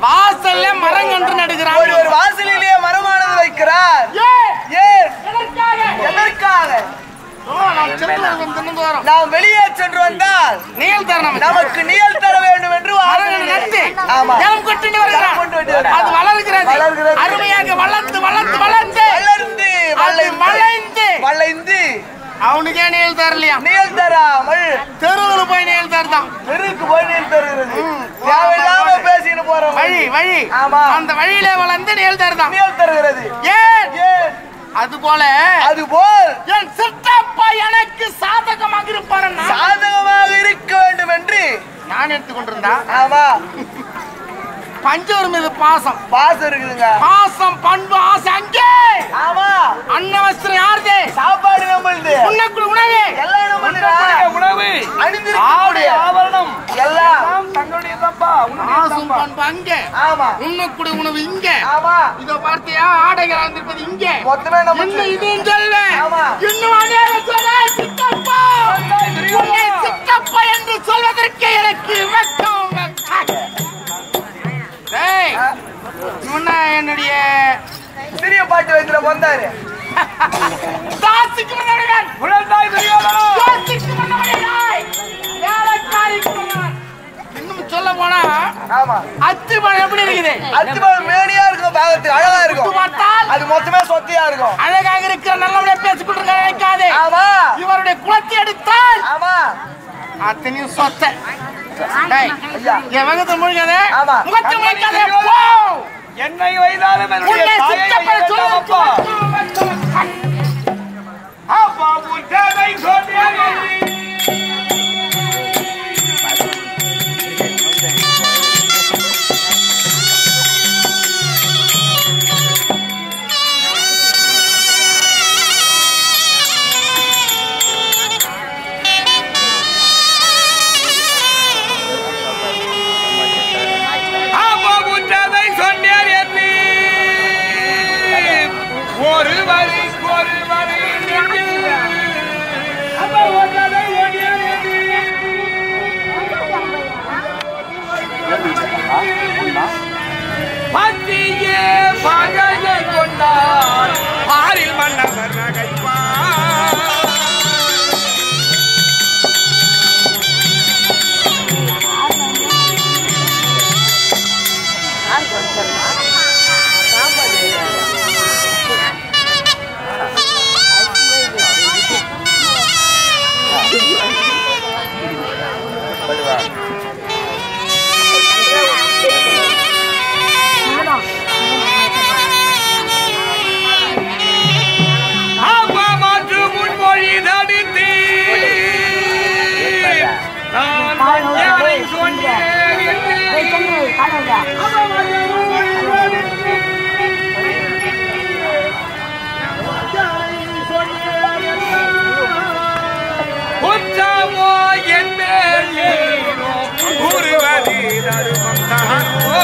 வாசல்ல மரங்கன்று ஒரு நடுகிறான் ஒரு வாசலிலே மரமானது வைக்கிறார் ஏன் ஏன் எதற்காக எதற்காக ஓ, நாம் சென்று வருவோம் தின்னு வரோம் நாம் வெளியே சென்று வந்தால் நீல் தரணம் நமக்கு நிழல் தர வேண்டும் என்று மரங்கள் நட்டு வாசலிலே- ஆமா ஜலம் கொண்டு ஜலம் கொண்டு வருகிறான் வருகிறான். அது வளர்கிறது வளர்கிறது. அருமையாக வளர்ந்து வளர்ந்து வளர்ந்து வளர்ந்து அது வளைந்து வளைந்து வளைந்து அவனுக்கே நீல் தரலையா நிழல் தராமல் தெருவில் போய் நீல் தருதான் தெருக்கு போய் நீர் தருகிறது தேவையில்லாம பேசின்னு போறோம் வழி வழி ஆமா. அந்த வழியில வளர்ந்து நீல் தருதான் நிழல் தருகிறது ஏன் ஏன் அது போல அது போல் என் சித்தப்பா எனக்கு சாதகமாக இருப்பாருன்னா சாதகமாக இருக்க வேண்டும் என்று நான் எடுத்துக்கொண்டிருந்தா ஆமா பஞ்சவர் மீது பாசம் பாசம் இருக்குதுங்க பாசம் பண்பு ஆசை அங்கே ஆமா அன்னவஸ்திரம் யாருது சாப்பாடு நம்மளுது உண்ணக்குள் உணவு எல்லாம் நம்மளுது உணவு அணிந்திருக்கக்கூடிய ஆபரணம் எல்லாம் எல்லாம் தங்களுடையதப்பா பாசம் பண்பு அங்கே ஆமா உண்ணக்கூடிய உணவு இங்க ஆமா இதோ பார்த்தியா ஆடைகள் வந்திருப்பது இங்க மொத்தமே நம்ம இன்னும் இதையும் சொல்ல ஆமா. இன்னும் அநேக சொல்ல சித்தப்பா உன்னை சித்தப்பா என்று சொல்வதற்கு எனக்கு வெட்கம் வெட்கம். டேய் இவனா என்னுடைய சிறிய பாட்டு வைத்துல வந்தாரு தாசுக்கு மன்னவன் குழந்தாய் துரியோதனா தாசுக்கு மன்னவனாய் வேலைக்காரி குமாரன். இன்னும் சொல்ல போனா ஆமா அத்திமரம் எப்படி இருக்குது அச்சுபால் மேனியா இருக்கும் பாகத்துக்கு அழகா சுட்டு இருக்கும் பார்த்தால் அது மொத்தமே சொத்தியா இருக்கும் அழகாக இருக்கிற நல்லபடியா பேசிக்கொண்டு இருக்க நினைக்காதே ஆமா இவருடைய குலத்தை எடுத்தால் ஆமா அத்தனையும் சொத்த டேய், ஐயா. என் வகத்தை முழுகாத ஆமா. முகத்தை முழுகாத போ என்னை வைத்தாலும் என்னுடைய உன்னை தாயை சித்தப்பட வைத்தாலப்பா. சொல்லுங்க அப்பா புத்தனை சொன்னேன் அப்பா புத்தனை சொன்னேன் என்று ஒரு வரி ஒரு வரி அப்பா புத்தனை சொன்னேன் என்று மத்தியே பகையை கொண்டார் ஆறில் மன்னவர் நகைப்பார் அப்பா மாற்று முன்மொழி தடித்து நான் மஞ்சானை சொன்னேன் என்று. அப்பா மாற்று முன்மொழி தடித்து மஞ்சானை சொன்னேன் என்று. குற்றமோ என் மேல் ஏனோ குருவதி தருமம் தானோ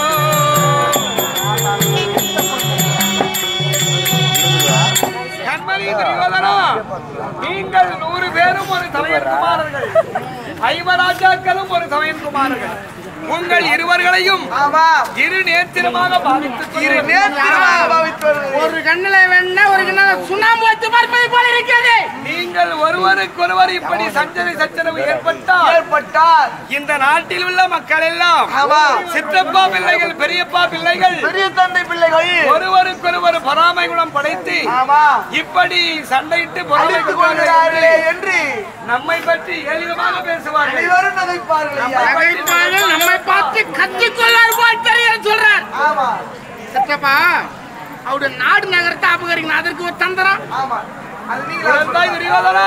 கண்மணி துரியோதனா நீங்கள் நூறு பேரும் ஒரு சமயன் குமாரர்கள் ஐவராஜாக்களும் ஒரு சமயன் குமாரர்கள் உங்கள் இருவர்களையும் ஆமா இரு நேத்திரமாக பாவித்துக் இரு கொள்கிறேன். நேர்த்திரமாக பாவித்து வருவது ஒரு கண்ணுல வேணா ஒரு கண்ணுல சுண்ணாம்பு வச்சு பார்ப்பது போல இருக்கிறது நீங்கள் ஒருவருக்கொருவர் இப்படி சஞ்சனை சச்சரவு ஏற்பட்டால் ஏற்பட்டால் இந்த நாட்டில் உள்ள மக்கள் எல்லாம் ஆமா. சித்தப்பா பிள்ளைகள் பெரியப்பா பிள்ளைகள் பெரிய தந்தை பிள்ளைகள் ஒருவருக்கொருவர் பொறாமை குணம் படைத்து ஆமா இப்படி சண்டையிட்டு பொறாமை அழைத்துக் கொள்வார்கள் கொள்கிறார்களே என்று என்று நம்மை பற்றி ஏளிதமாக பேசுவார்கள் அனைவரும் நகைப்பார்கள் ஐயா. நகைப்பார்கள் நம்மை பார்த்து கத்திக்கொள்ளார் போல் தெரிய சொல்றார் ஆமா சத்தப்பா அவருடைய நாடு நகரத்தை அபகரிக்கணும் அதற்கு ஒரு தந்திரம் ஆமா அது நீங்களா குழந்தாய் துரியோதனா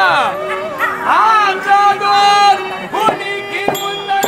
ஆச்சாதோர் புனிக்கு முந்தல்.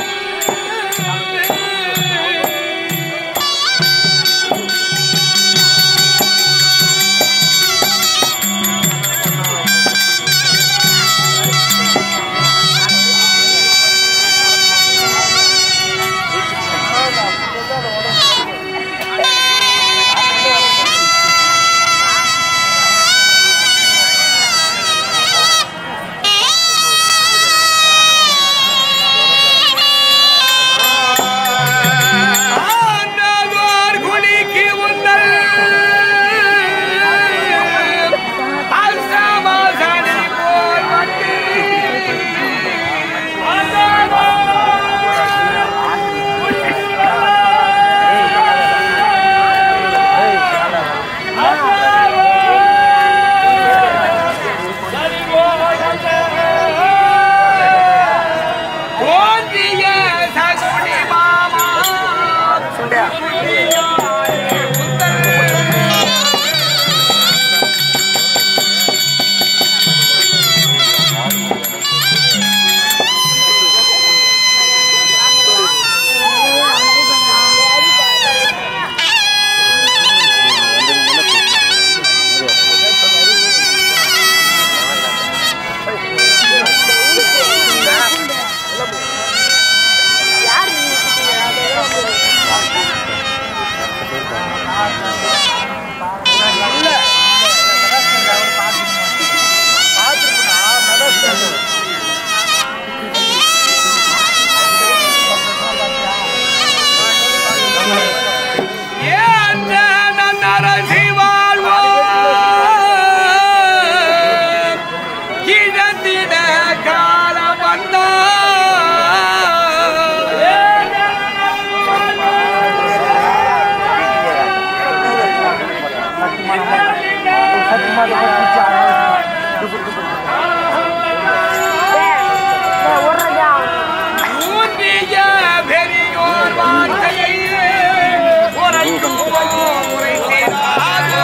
ஊன்றிய பெரியோர் வார்த்தையை உரைக்கும் உரைத்தேனாகும்.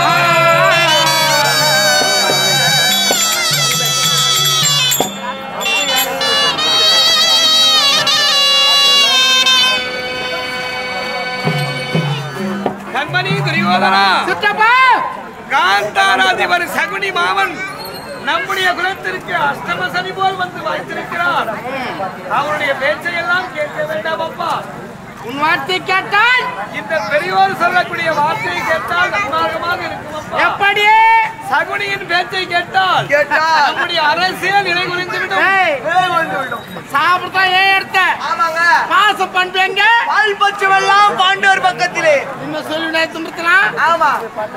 கண்மணி துரியோதனா சித்தப்பா காந்தாராதிபர் சகுனி மாமன் நம்முடைய குலத்திற்கு அஷ்டம சனி போல் வந்து வாய்த்திருக்கிறார் அவருடைய பேச்சை எல்லாம் கேட்க வேண்டாம் அப்பா உன் வார்த்தை கேட்டால் இந்த பெரியோர் சொல்லக்கூடிய வார்த்தையை கேட்டால் நன்மார்க்கமாக இருக்கும் அப்பா எப்படி சகுனியின் பேச்சை கேட்டால் கேட்டால் நம்முடைய அரசியல் நிலை குறிந்து விடும் ஏய், வேலை வந்து விடும். சாப்பிட்டா ஏன் எடுத்த ஆமாங்க பாச பண்பு எங்க பால் பச்சமெல்லாம் பாண்டவர் பக்கத்திலே இன்னும் சொல்லி தும்புத்தலாம் ஆமா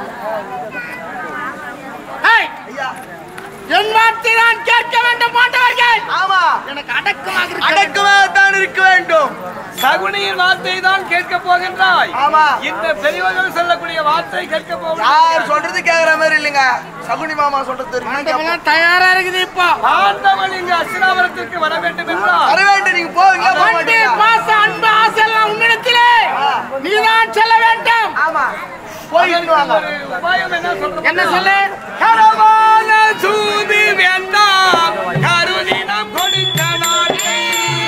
ஏய், ஐயா என் வார்த்தை நான் கேட்க வேண்டும் மாட்டவர்கள் ஆமா எனக்கு அடக்கமாக இருக்க வேண்டும். அடக்கமாகத்தான் இருக்க வேண்டும் சகுனியின் வார்த்தை தான் கேட்க போகின்றாய் ஆமா இந்த பெரியவர்கள் சொல்லக்கூடிய வார்த்தை கேட்க யார் போகின்றாய் சொல்றது கேக்குற மாதிரி இல்லைங்க சகுனி மாமா சொல்றது இருக்கு. மண்டபம் தயாரா இருக்குது இப்போ ஆண்டவன் இங்கு அஸ்தினாபுரத்திற்கு வர வேண்டும் என்றால் வர வேண்டும் நீங்க போவீங்க போக வண்டி மாட்டீங்க பாச அன்பு ஆசை எல்லாம் உன்னிடத்திலே நீதான் செல்ல வேண்டும் ஆமா போயிட்டு அதற்கு வாங்க ஒரு உபாயம் என்ன சொல்றது? என்ன சொல்லு கரவான சூது வேண்டாம் கருதினம் கொடுத்த நாட்டை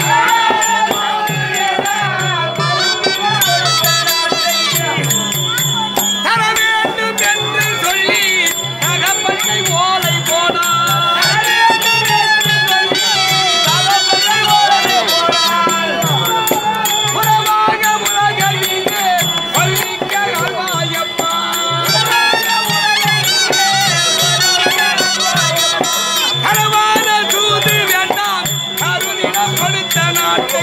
தர வேண்டும் என்று சொல்லி தகப்பனை ஓலை போனார் புறமாக உலகிலே சொல்லிக்க அல்வாயப்பா கரவான தூது வேண்டாம் கருதினம் கொடுத்த நாட்டை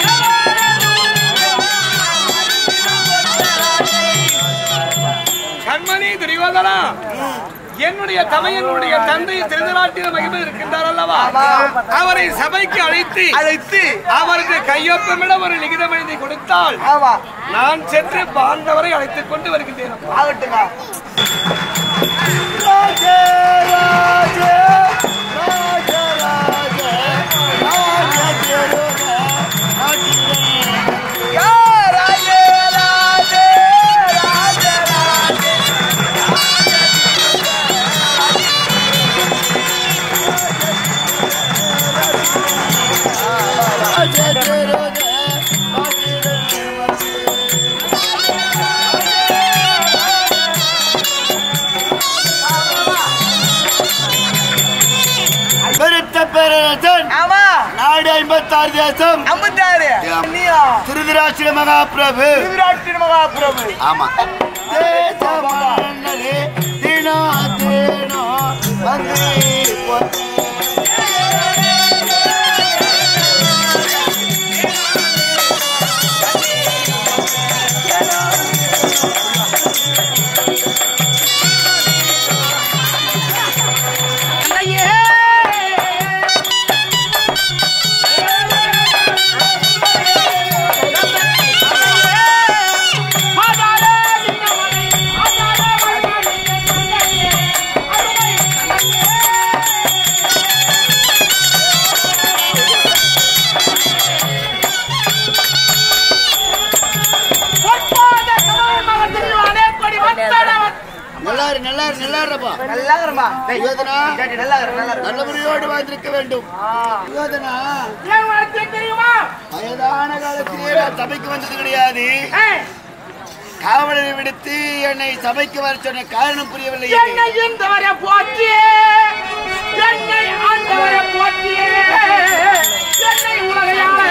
கண்மணி துரியோதனா என்னுடைய தமையனுடைய தந்தை திருநாட்டின மகிமை இருக்கின்றார் அல்லவா அவரை சபைக்கு அழைத்து அழைத்து அவருக்கு கையொப்பமிட ஒரு லிகிதம் எழுதி கொடுத்தால் ஆமா நான் சென்று பாண்டவரை அழைத்துக் கொண்டு வருகின்றேன் அப்பா. ஆகட்டுங்க ராஜே ராஜே ராஜே ராஜே யா ராஜே ராஜே ராஜே ராஜே பெருத்த பேரரசன் ஆமா நாடு ஐம்பத்தாறு தேசம் ஐம்பத்தாறு நீயா திருதராஷ்டிர மகாபிரபு திருவிராட்டின் மகாபிரபு ஆமா தேச மன்னரே தினா தேனோ வந்து போற்றே. அன்னையே ஆதாரே இன்னமலை ஆதாரே வழிபாடு அன்னையே அருமை அன்னையே பொற்பாத தமிழ் மகன் திருவானே கொடி வந்தனவன் நல்லா இரு நல்லா இரு நல்லா இருப்பா நல்லா இருமா யோதனா நல்லா இரு நல்லா இரு நல்ல முறையோடு வாழ்ந்திருக்க வேண்டும் யோதனா ஏன் வார்த்தை தெரியுமா வயதான காலத்திலே நான் சபைக்கு வந்தது கிடையாது ஏய், காவலரை விடுத்து என்னை சபைக்கு வர சொன்ன காரணம் புரியவில்லை என்னை இந்தவரை போற்றியே என்னை ஆண்டவரை போற்றியே என்னை உலகையாள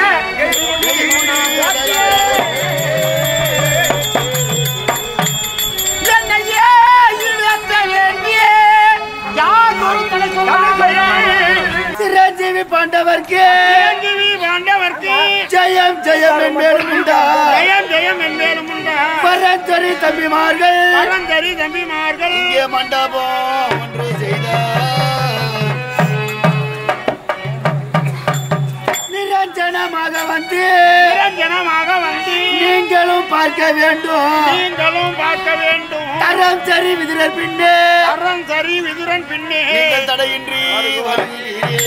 என்னையே இழத்த வேண்டிய யார் ஒரு தலை சொல்லாமலே சிரஞ்சீவி பாண்டவர்க்கு சிரஞ்சீவி பாண்டவர்க்கு ஜெயம் ஜெயம் என்பேரும் உண்டா ஜெயம் ஜெயம் என்பேலும் உண்டா பரந்தரி தம்பிமார்கள் பரந்தரி தம்பிமார்கள் இங்கே மண்டபம் ஒன்று செய்தார் நிரஞ்சனமாக வந்து நிரஞ்சனமாக வந்து நீங்களும் பார்க்க வேண்டும் நீங்களும் பார்க்க வேண்டும் தரம் சரி விதிரர் பின்னே அறம் சரி விதுரன் பின்னே நீங்கள் தடையின்றி வருகிறீரே.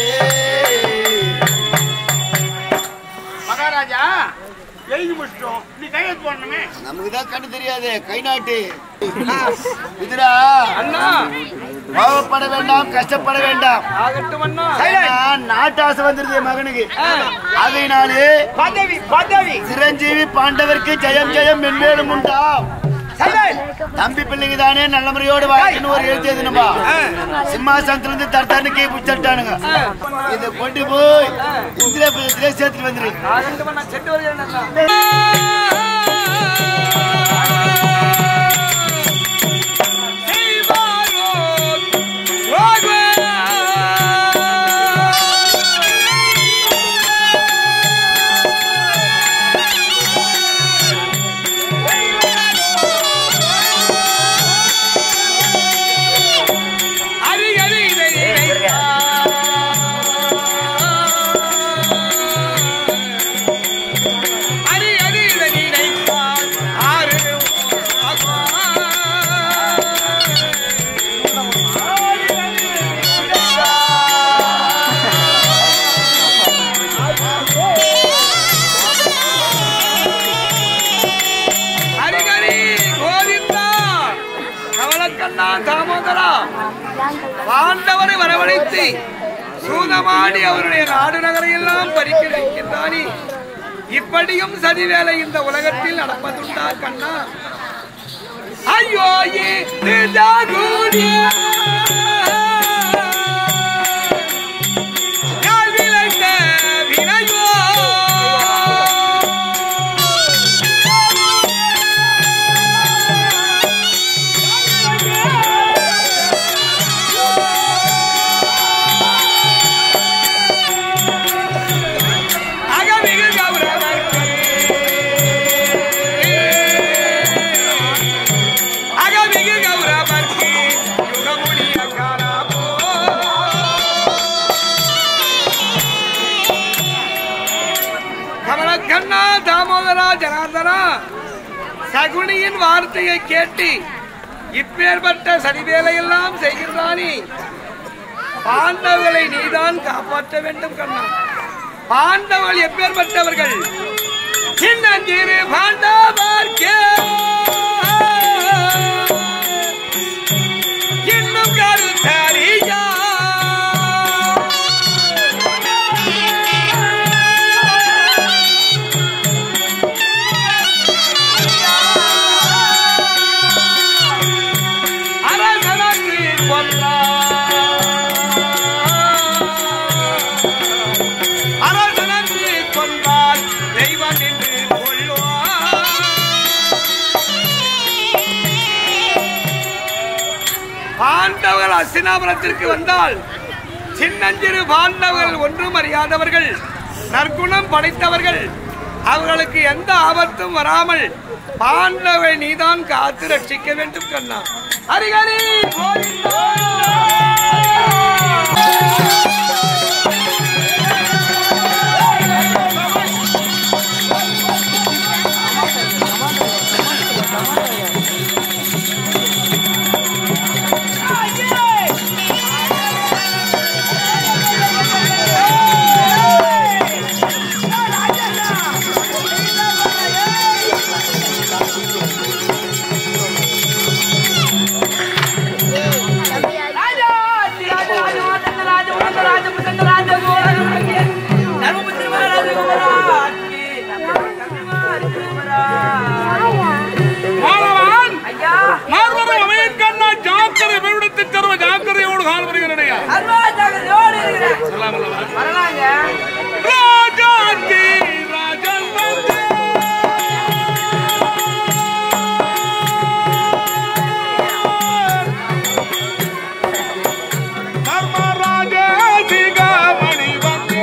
மகாராஜா எழுதி முடிச்சிட்டோம் நீ கையெழுத்து போடணுமே நமக்கு தான் கண்ணு தெரியாது கை நாட்டு விதிரா அண்ணா கோவப்பட வேண்டாம் கஷ்டப்பட வேண்டாம் ஆகட்டும் அண்ணா ஏன்னா, நாட்டாசை வந்துருது என் மகனுக்கு அதனாலே பதவி பதவி சிரஞ்சீவி பாண்டவருக்கு ஜெயம் ஜெயம் மென்மேலும் உண்டாம் தம்பி பிள்ளைங்க தானே நல்ல முறையோடு வாழ்க்கைன்னு ஒரு எழுதி எழுதணுமா சிம்மாசனத்துல இருந்து தர்த்தான்னு கீ பிடிச்சிட்டானுங்க இதை கொண்டு போய் இந்திர பிரதேசத்திலே சேர்த்துட்டு வந்துரு ஆகட்டும் அண்ணா சென்று வருகிறேன் அண்ணா அரி அரி இதை அரி அரி இதை நினைத்தால் ஆறு ஹரிஹரி கோவிந்தா கவலக்கண்ணா தாமோதரா பாண்டவரை வரவழைத்து சூதமாடி அவருடைய நாடு நகரையெல்லாம் பறிக்க வைக்கின்றானே இப்படியும் சதி வேலை இந்த உலகத்தில் நடப்பதுண்டா கண்ணா ஐயோ இதுதான் கூடிய யாழ் விளைந்த வினையோ அகமிகு கௌரவர்க்கு அகமிகு கௌரவர்க்கு யுகமுடிய காலாபோ கமலக்கண்ணா தாமோதரா ஜனார்தனா சகுனியின் வார்த்தையை கேட்டு இப்பேற்பட்ட சதிவேலையெல்லாம் செய்கின்றானே பாண்டவர்களை நீதான் காப்பாற்ற வேண்டும் கண்ணா பாண்டவர்கள் எப்பேற்பட்டவர்கள் சின்னஞ்சிறு பாண்டவர்க்கே இன்னும் கருத்தறியா அரசனக்கு கொண்டார் அரசனன்று கொண்டால் தெய்வம் என்று கொள்வார் பாண்டவர்கள் அஸ்தினாபுரத்திற்கு வந்தால் சின்னஞ்சிறு பாண்டவர்கள் ஒன்றும் அறியாதவர்கள் நற்குணம் படைத்தவர்கள் அவர்களுக்கு எந்த ஆபத்தும் வராமல் பாண்டவை நீதான் காத்து ரட்சிக்க வேண்டும் கண்ணா ஹரிஹரி கோவிந்தா! ராஜா ஸ்ரீ ராஜ ராஜ மாதங்க ராஜ முகந்த ராஜ முகந்த ராஜ கோராஜ முகங்க தர்மபுத்திர மகாராஜ குமராஜ்கி தர்மபுத்திர குமரா மாணவன் ஐயா மார்பரை அமையக்கண்ணா ஜாக்கிரை பெருவிடத்தை தருவ ஜாக்கிரையோடு கால் வருகிறனையா அருவாஜாகரோடு இருக்கிறேன் வரலாங்க ராஜாஜி ராஜன் வந்து தர்மராஜாதிகாமணி வந்து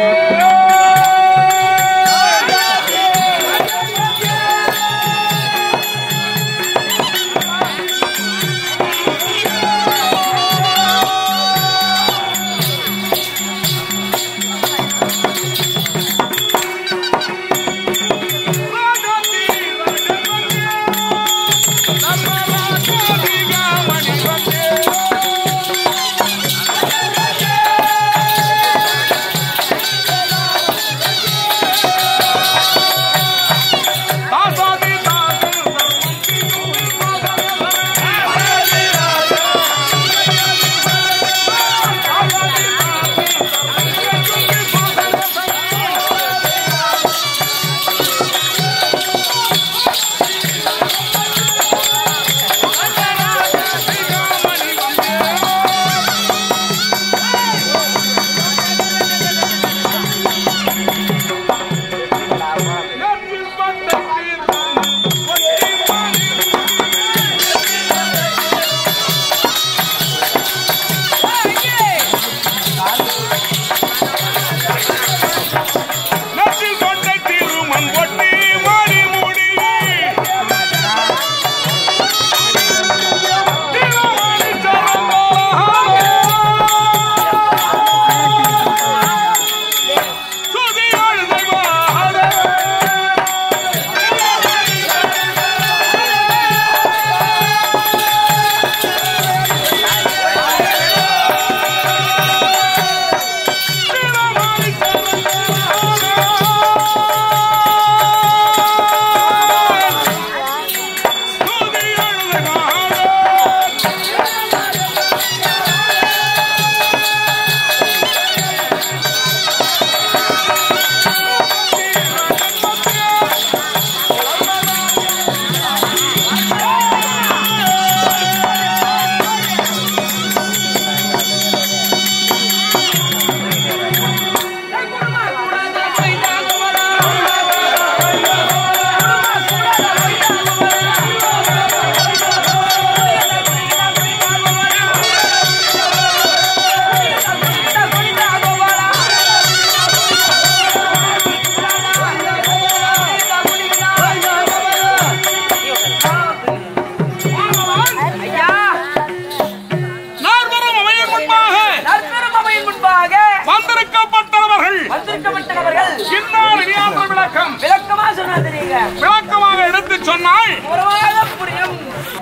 சொன்னால் உறவாக புரியும்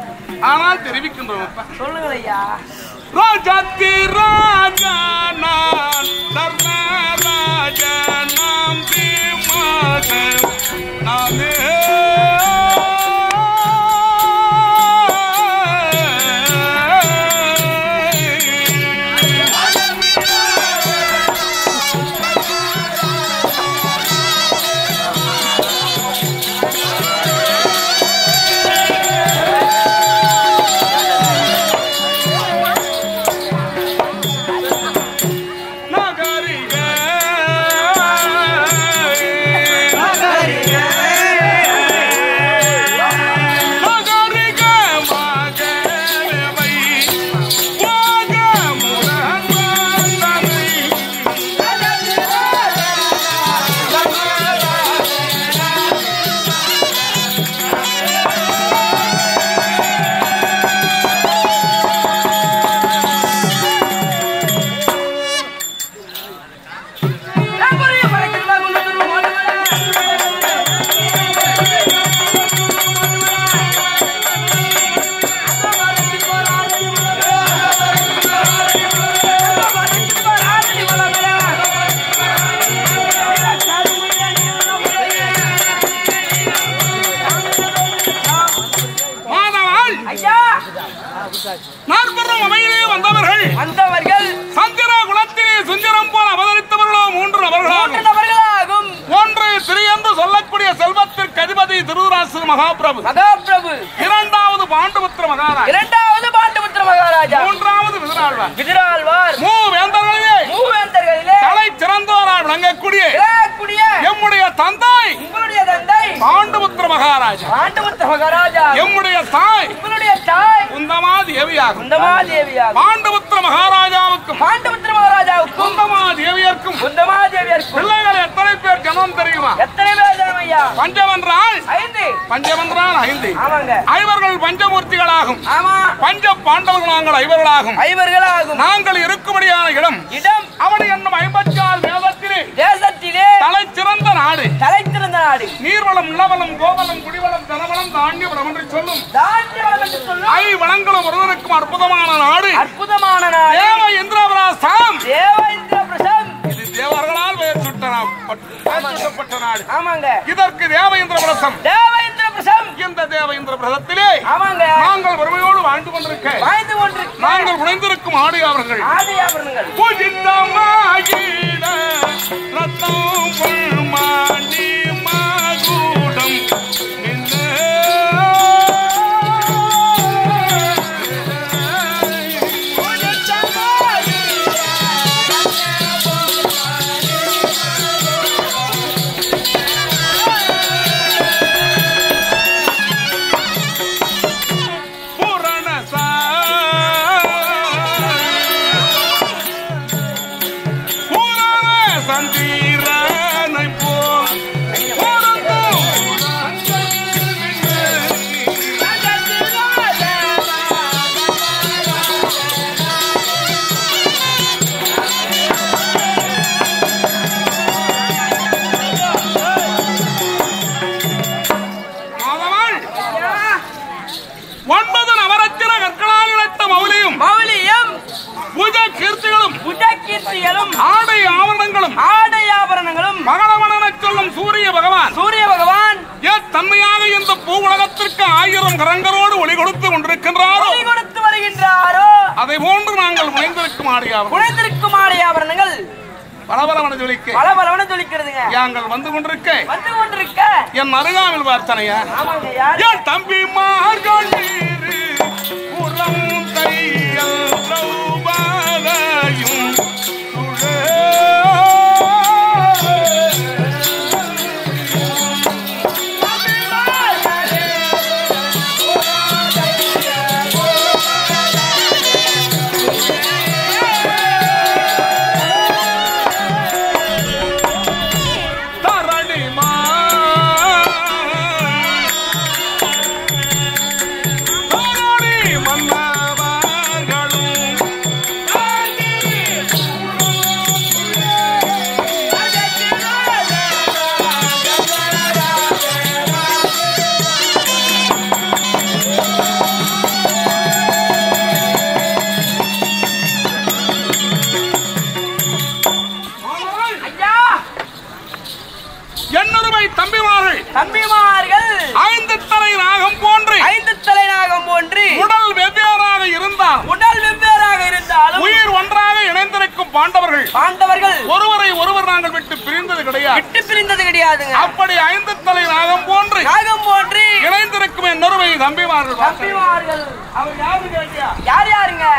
ஆனால் தெரிவிக்கின்றோம் சொல்லுங்கள் ஐயா ராஜாத்தி ராஜா நான் தர்ம ராஜா நாம் தீமாக நாமே நகரிக நகரிக மகவை வாகமுடனே ஏம்பரிய பறக்கிறதா கொண்டு வருவோம் மாட்டவரே. மாதவாள் ஐயா நாற்புறம் அமையிலே வந்தவர்கள் வந்தவர்கள் சந்திர குலத்திலே சுஞ்சரம் போல அவதரித்தவர்களோ மூன்று மூன்று நபர்களாகும் நபர்களாகும் ஒன்று திரு என்று சொல்லக்கூடிய செல்வத்திற்கு அதிபதி திருதராசு மகாபிரபு மகாபிரபு இரண்டாவது பாண்டுபுத்திர மகாராஜ் இரண்டாவது பாண்டுபுத்திர மகாராஜா மூன்றாவது விருதாழ்வார் விதிராழ்வார் மூ வேந்தர்களிலே மூவேந்தர்களிலே தலை சிறந்தவரால் விளங்கக்கூடிய விளையாடக்கூடிய எம்முடைய தந்தை உங்களுடைய தந்தை பாண்டுபுத்திர மகாராஜா பாண்டுபுத்திர மகாராஜா எம்முடைய தாய் உங்களுடைய தாய் குந்தமா தேவியாகும் குந்தமா தேவியாகும் பாண்டுபுத்திர மகாராஜாவுக்கும் பாண்டுபுத்திர மகாராஜாவுக்கும் குந்தமா தேவியர்க்கும் குந்தமா தேவியருக்கும் பிள்ளைகள் எத்தனை பேர் ஜனம் தெரியுமா எத்தனை பேர் ஜனம் ஐயா பஞ்சவென்றால் ஐந்து பஞ்சவென்றால் ஐந்து ஆமாங்க ஐவர்கள் பஞ்சமூர்த்திகளாகும் ஆமா பஞ்ச பாண்டவர்கள் நாங்கள் ஐவர்களாகும் ஐவர்களாகும் நாங்கள் இருக்கும்படியான இடம் இடம் அவன் என்னும் ஐம்பத்தி ஆறு வேதத்திலே தேசத்திலே தலை சிறந்த நாடு தலைத்திருந்த நாடு நீர்வளம் நிலவளம் கோவலம் குடிவளம் தனவளம் தானிய வளம் என்று சொல்லும் தாண்டியவளம் என்று சொல்லும் ஐ வளங்களும் ஒருவருக்கும் அற்புதமான நாடு அற்புதமான நாடு தேவ இந்திரபிராசம் தேவேந்திர பிரசம் இது தேவர்களால் பெயர் சுட்ட நா- பெயர் சூட்டப்பட்ட நாடு ஆமாங்க இதற்கு தேவ இந்திரபிரசம் தேவேந்திர பிரசம் இந்த தேவ இந்திரபிரசத்திலே ஆமாங்க நாங்கள் வறுமையோடு வாழ்ந்து கொண்டிருக்க வாழ்ந்து கொண்டிருக்க நாங்கள் உழைந்திருக்கும் ஆடு அவர்கள் ஆதியாபரணங்கள் பூஜித்தமாகிட ரத்தம் பொன்மாணி மகுடம் புரணசா புரண சந்திரனை போல் பொருந்தும் மாதவள் ஒன்பது நவரத்தின கற்களால் இழைத்த மௌலியும் மௌலியம் பூஜ கீர்த்திகளும் புஜகீர்த்திகளும் ஆடை ஆவரணங்களும் ஆடை ஆபரணங்களும் மகளவனெனச் சொல்லும் சூரிய பகவான் சூரிய பகவான் ஏன் தன்மையாக இந்த பூவுலகத்திற்கு ஆயிரம் கரங்களோடு ஒளி கொடுத்து கொண்டிருக்கின்றாரோ ஒளி கொடுத்து வருகின்றாரோ அதை போன்று நாங்கள் முனைந்திருக்கும் ஆடியாகும் குறைந்திருக்கும் ஆடை ஆபரணங்கள் பலபலவன ஜொலிக்க பல பலவன ஜொலிக்கிறதுங்க நாங்கள் வந்து கொண்டிருக்க வந்து கொண்டிருக்க என் அருகாமல் பார்த்தனையா ஆமாங்க யாரு என் தம்பி மார்கண்டீரு புறம் கையல் திரௌபதையும் சுழே. தரணிமா தரணி மன்னவர்களும் ஐயா என்னருமை தம்பிமார்கள் தம்பிமார்கள் ஐந்து தலை நாகம் போன்று ஐந்து தலைநாகம் போன்று உடல் வெவ்வேறாக இருந்தால் உடல் வெவ்வேறாக இருந்தாலும் உயிர் ஒன்றாக இணைந்திருக்கும் பாண்டவர்கள் பாண்டவர்கள் ஒருவரை ஒருவர் நாங்கள் விட்டு பிரிந்தது கிடையாது விட்டு பிரிந்தது கிடையாதுங்க அப்படி ஐந்து தலை நாகம் போன்று நாகம் போன்று இணைந்திருக்கும் என் நொறுவை தம்பிமார்கள் தம்பிமார்கள் அவர் யாரு கேட்டியா யார் யாருங்க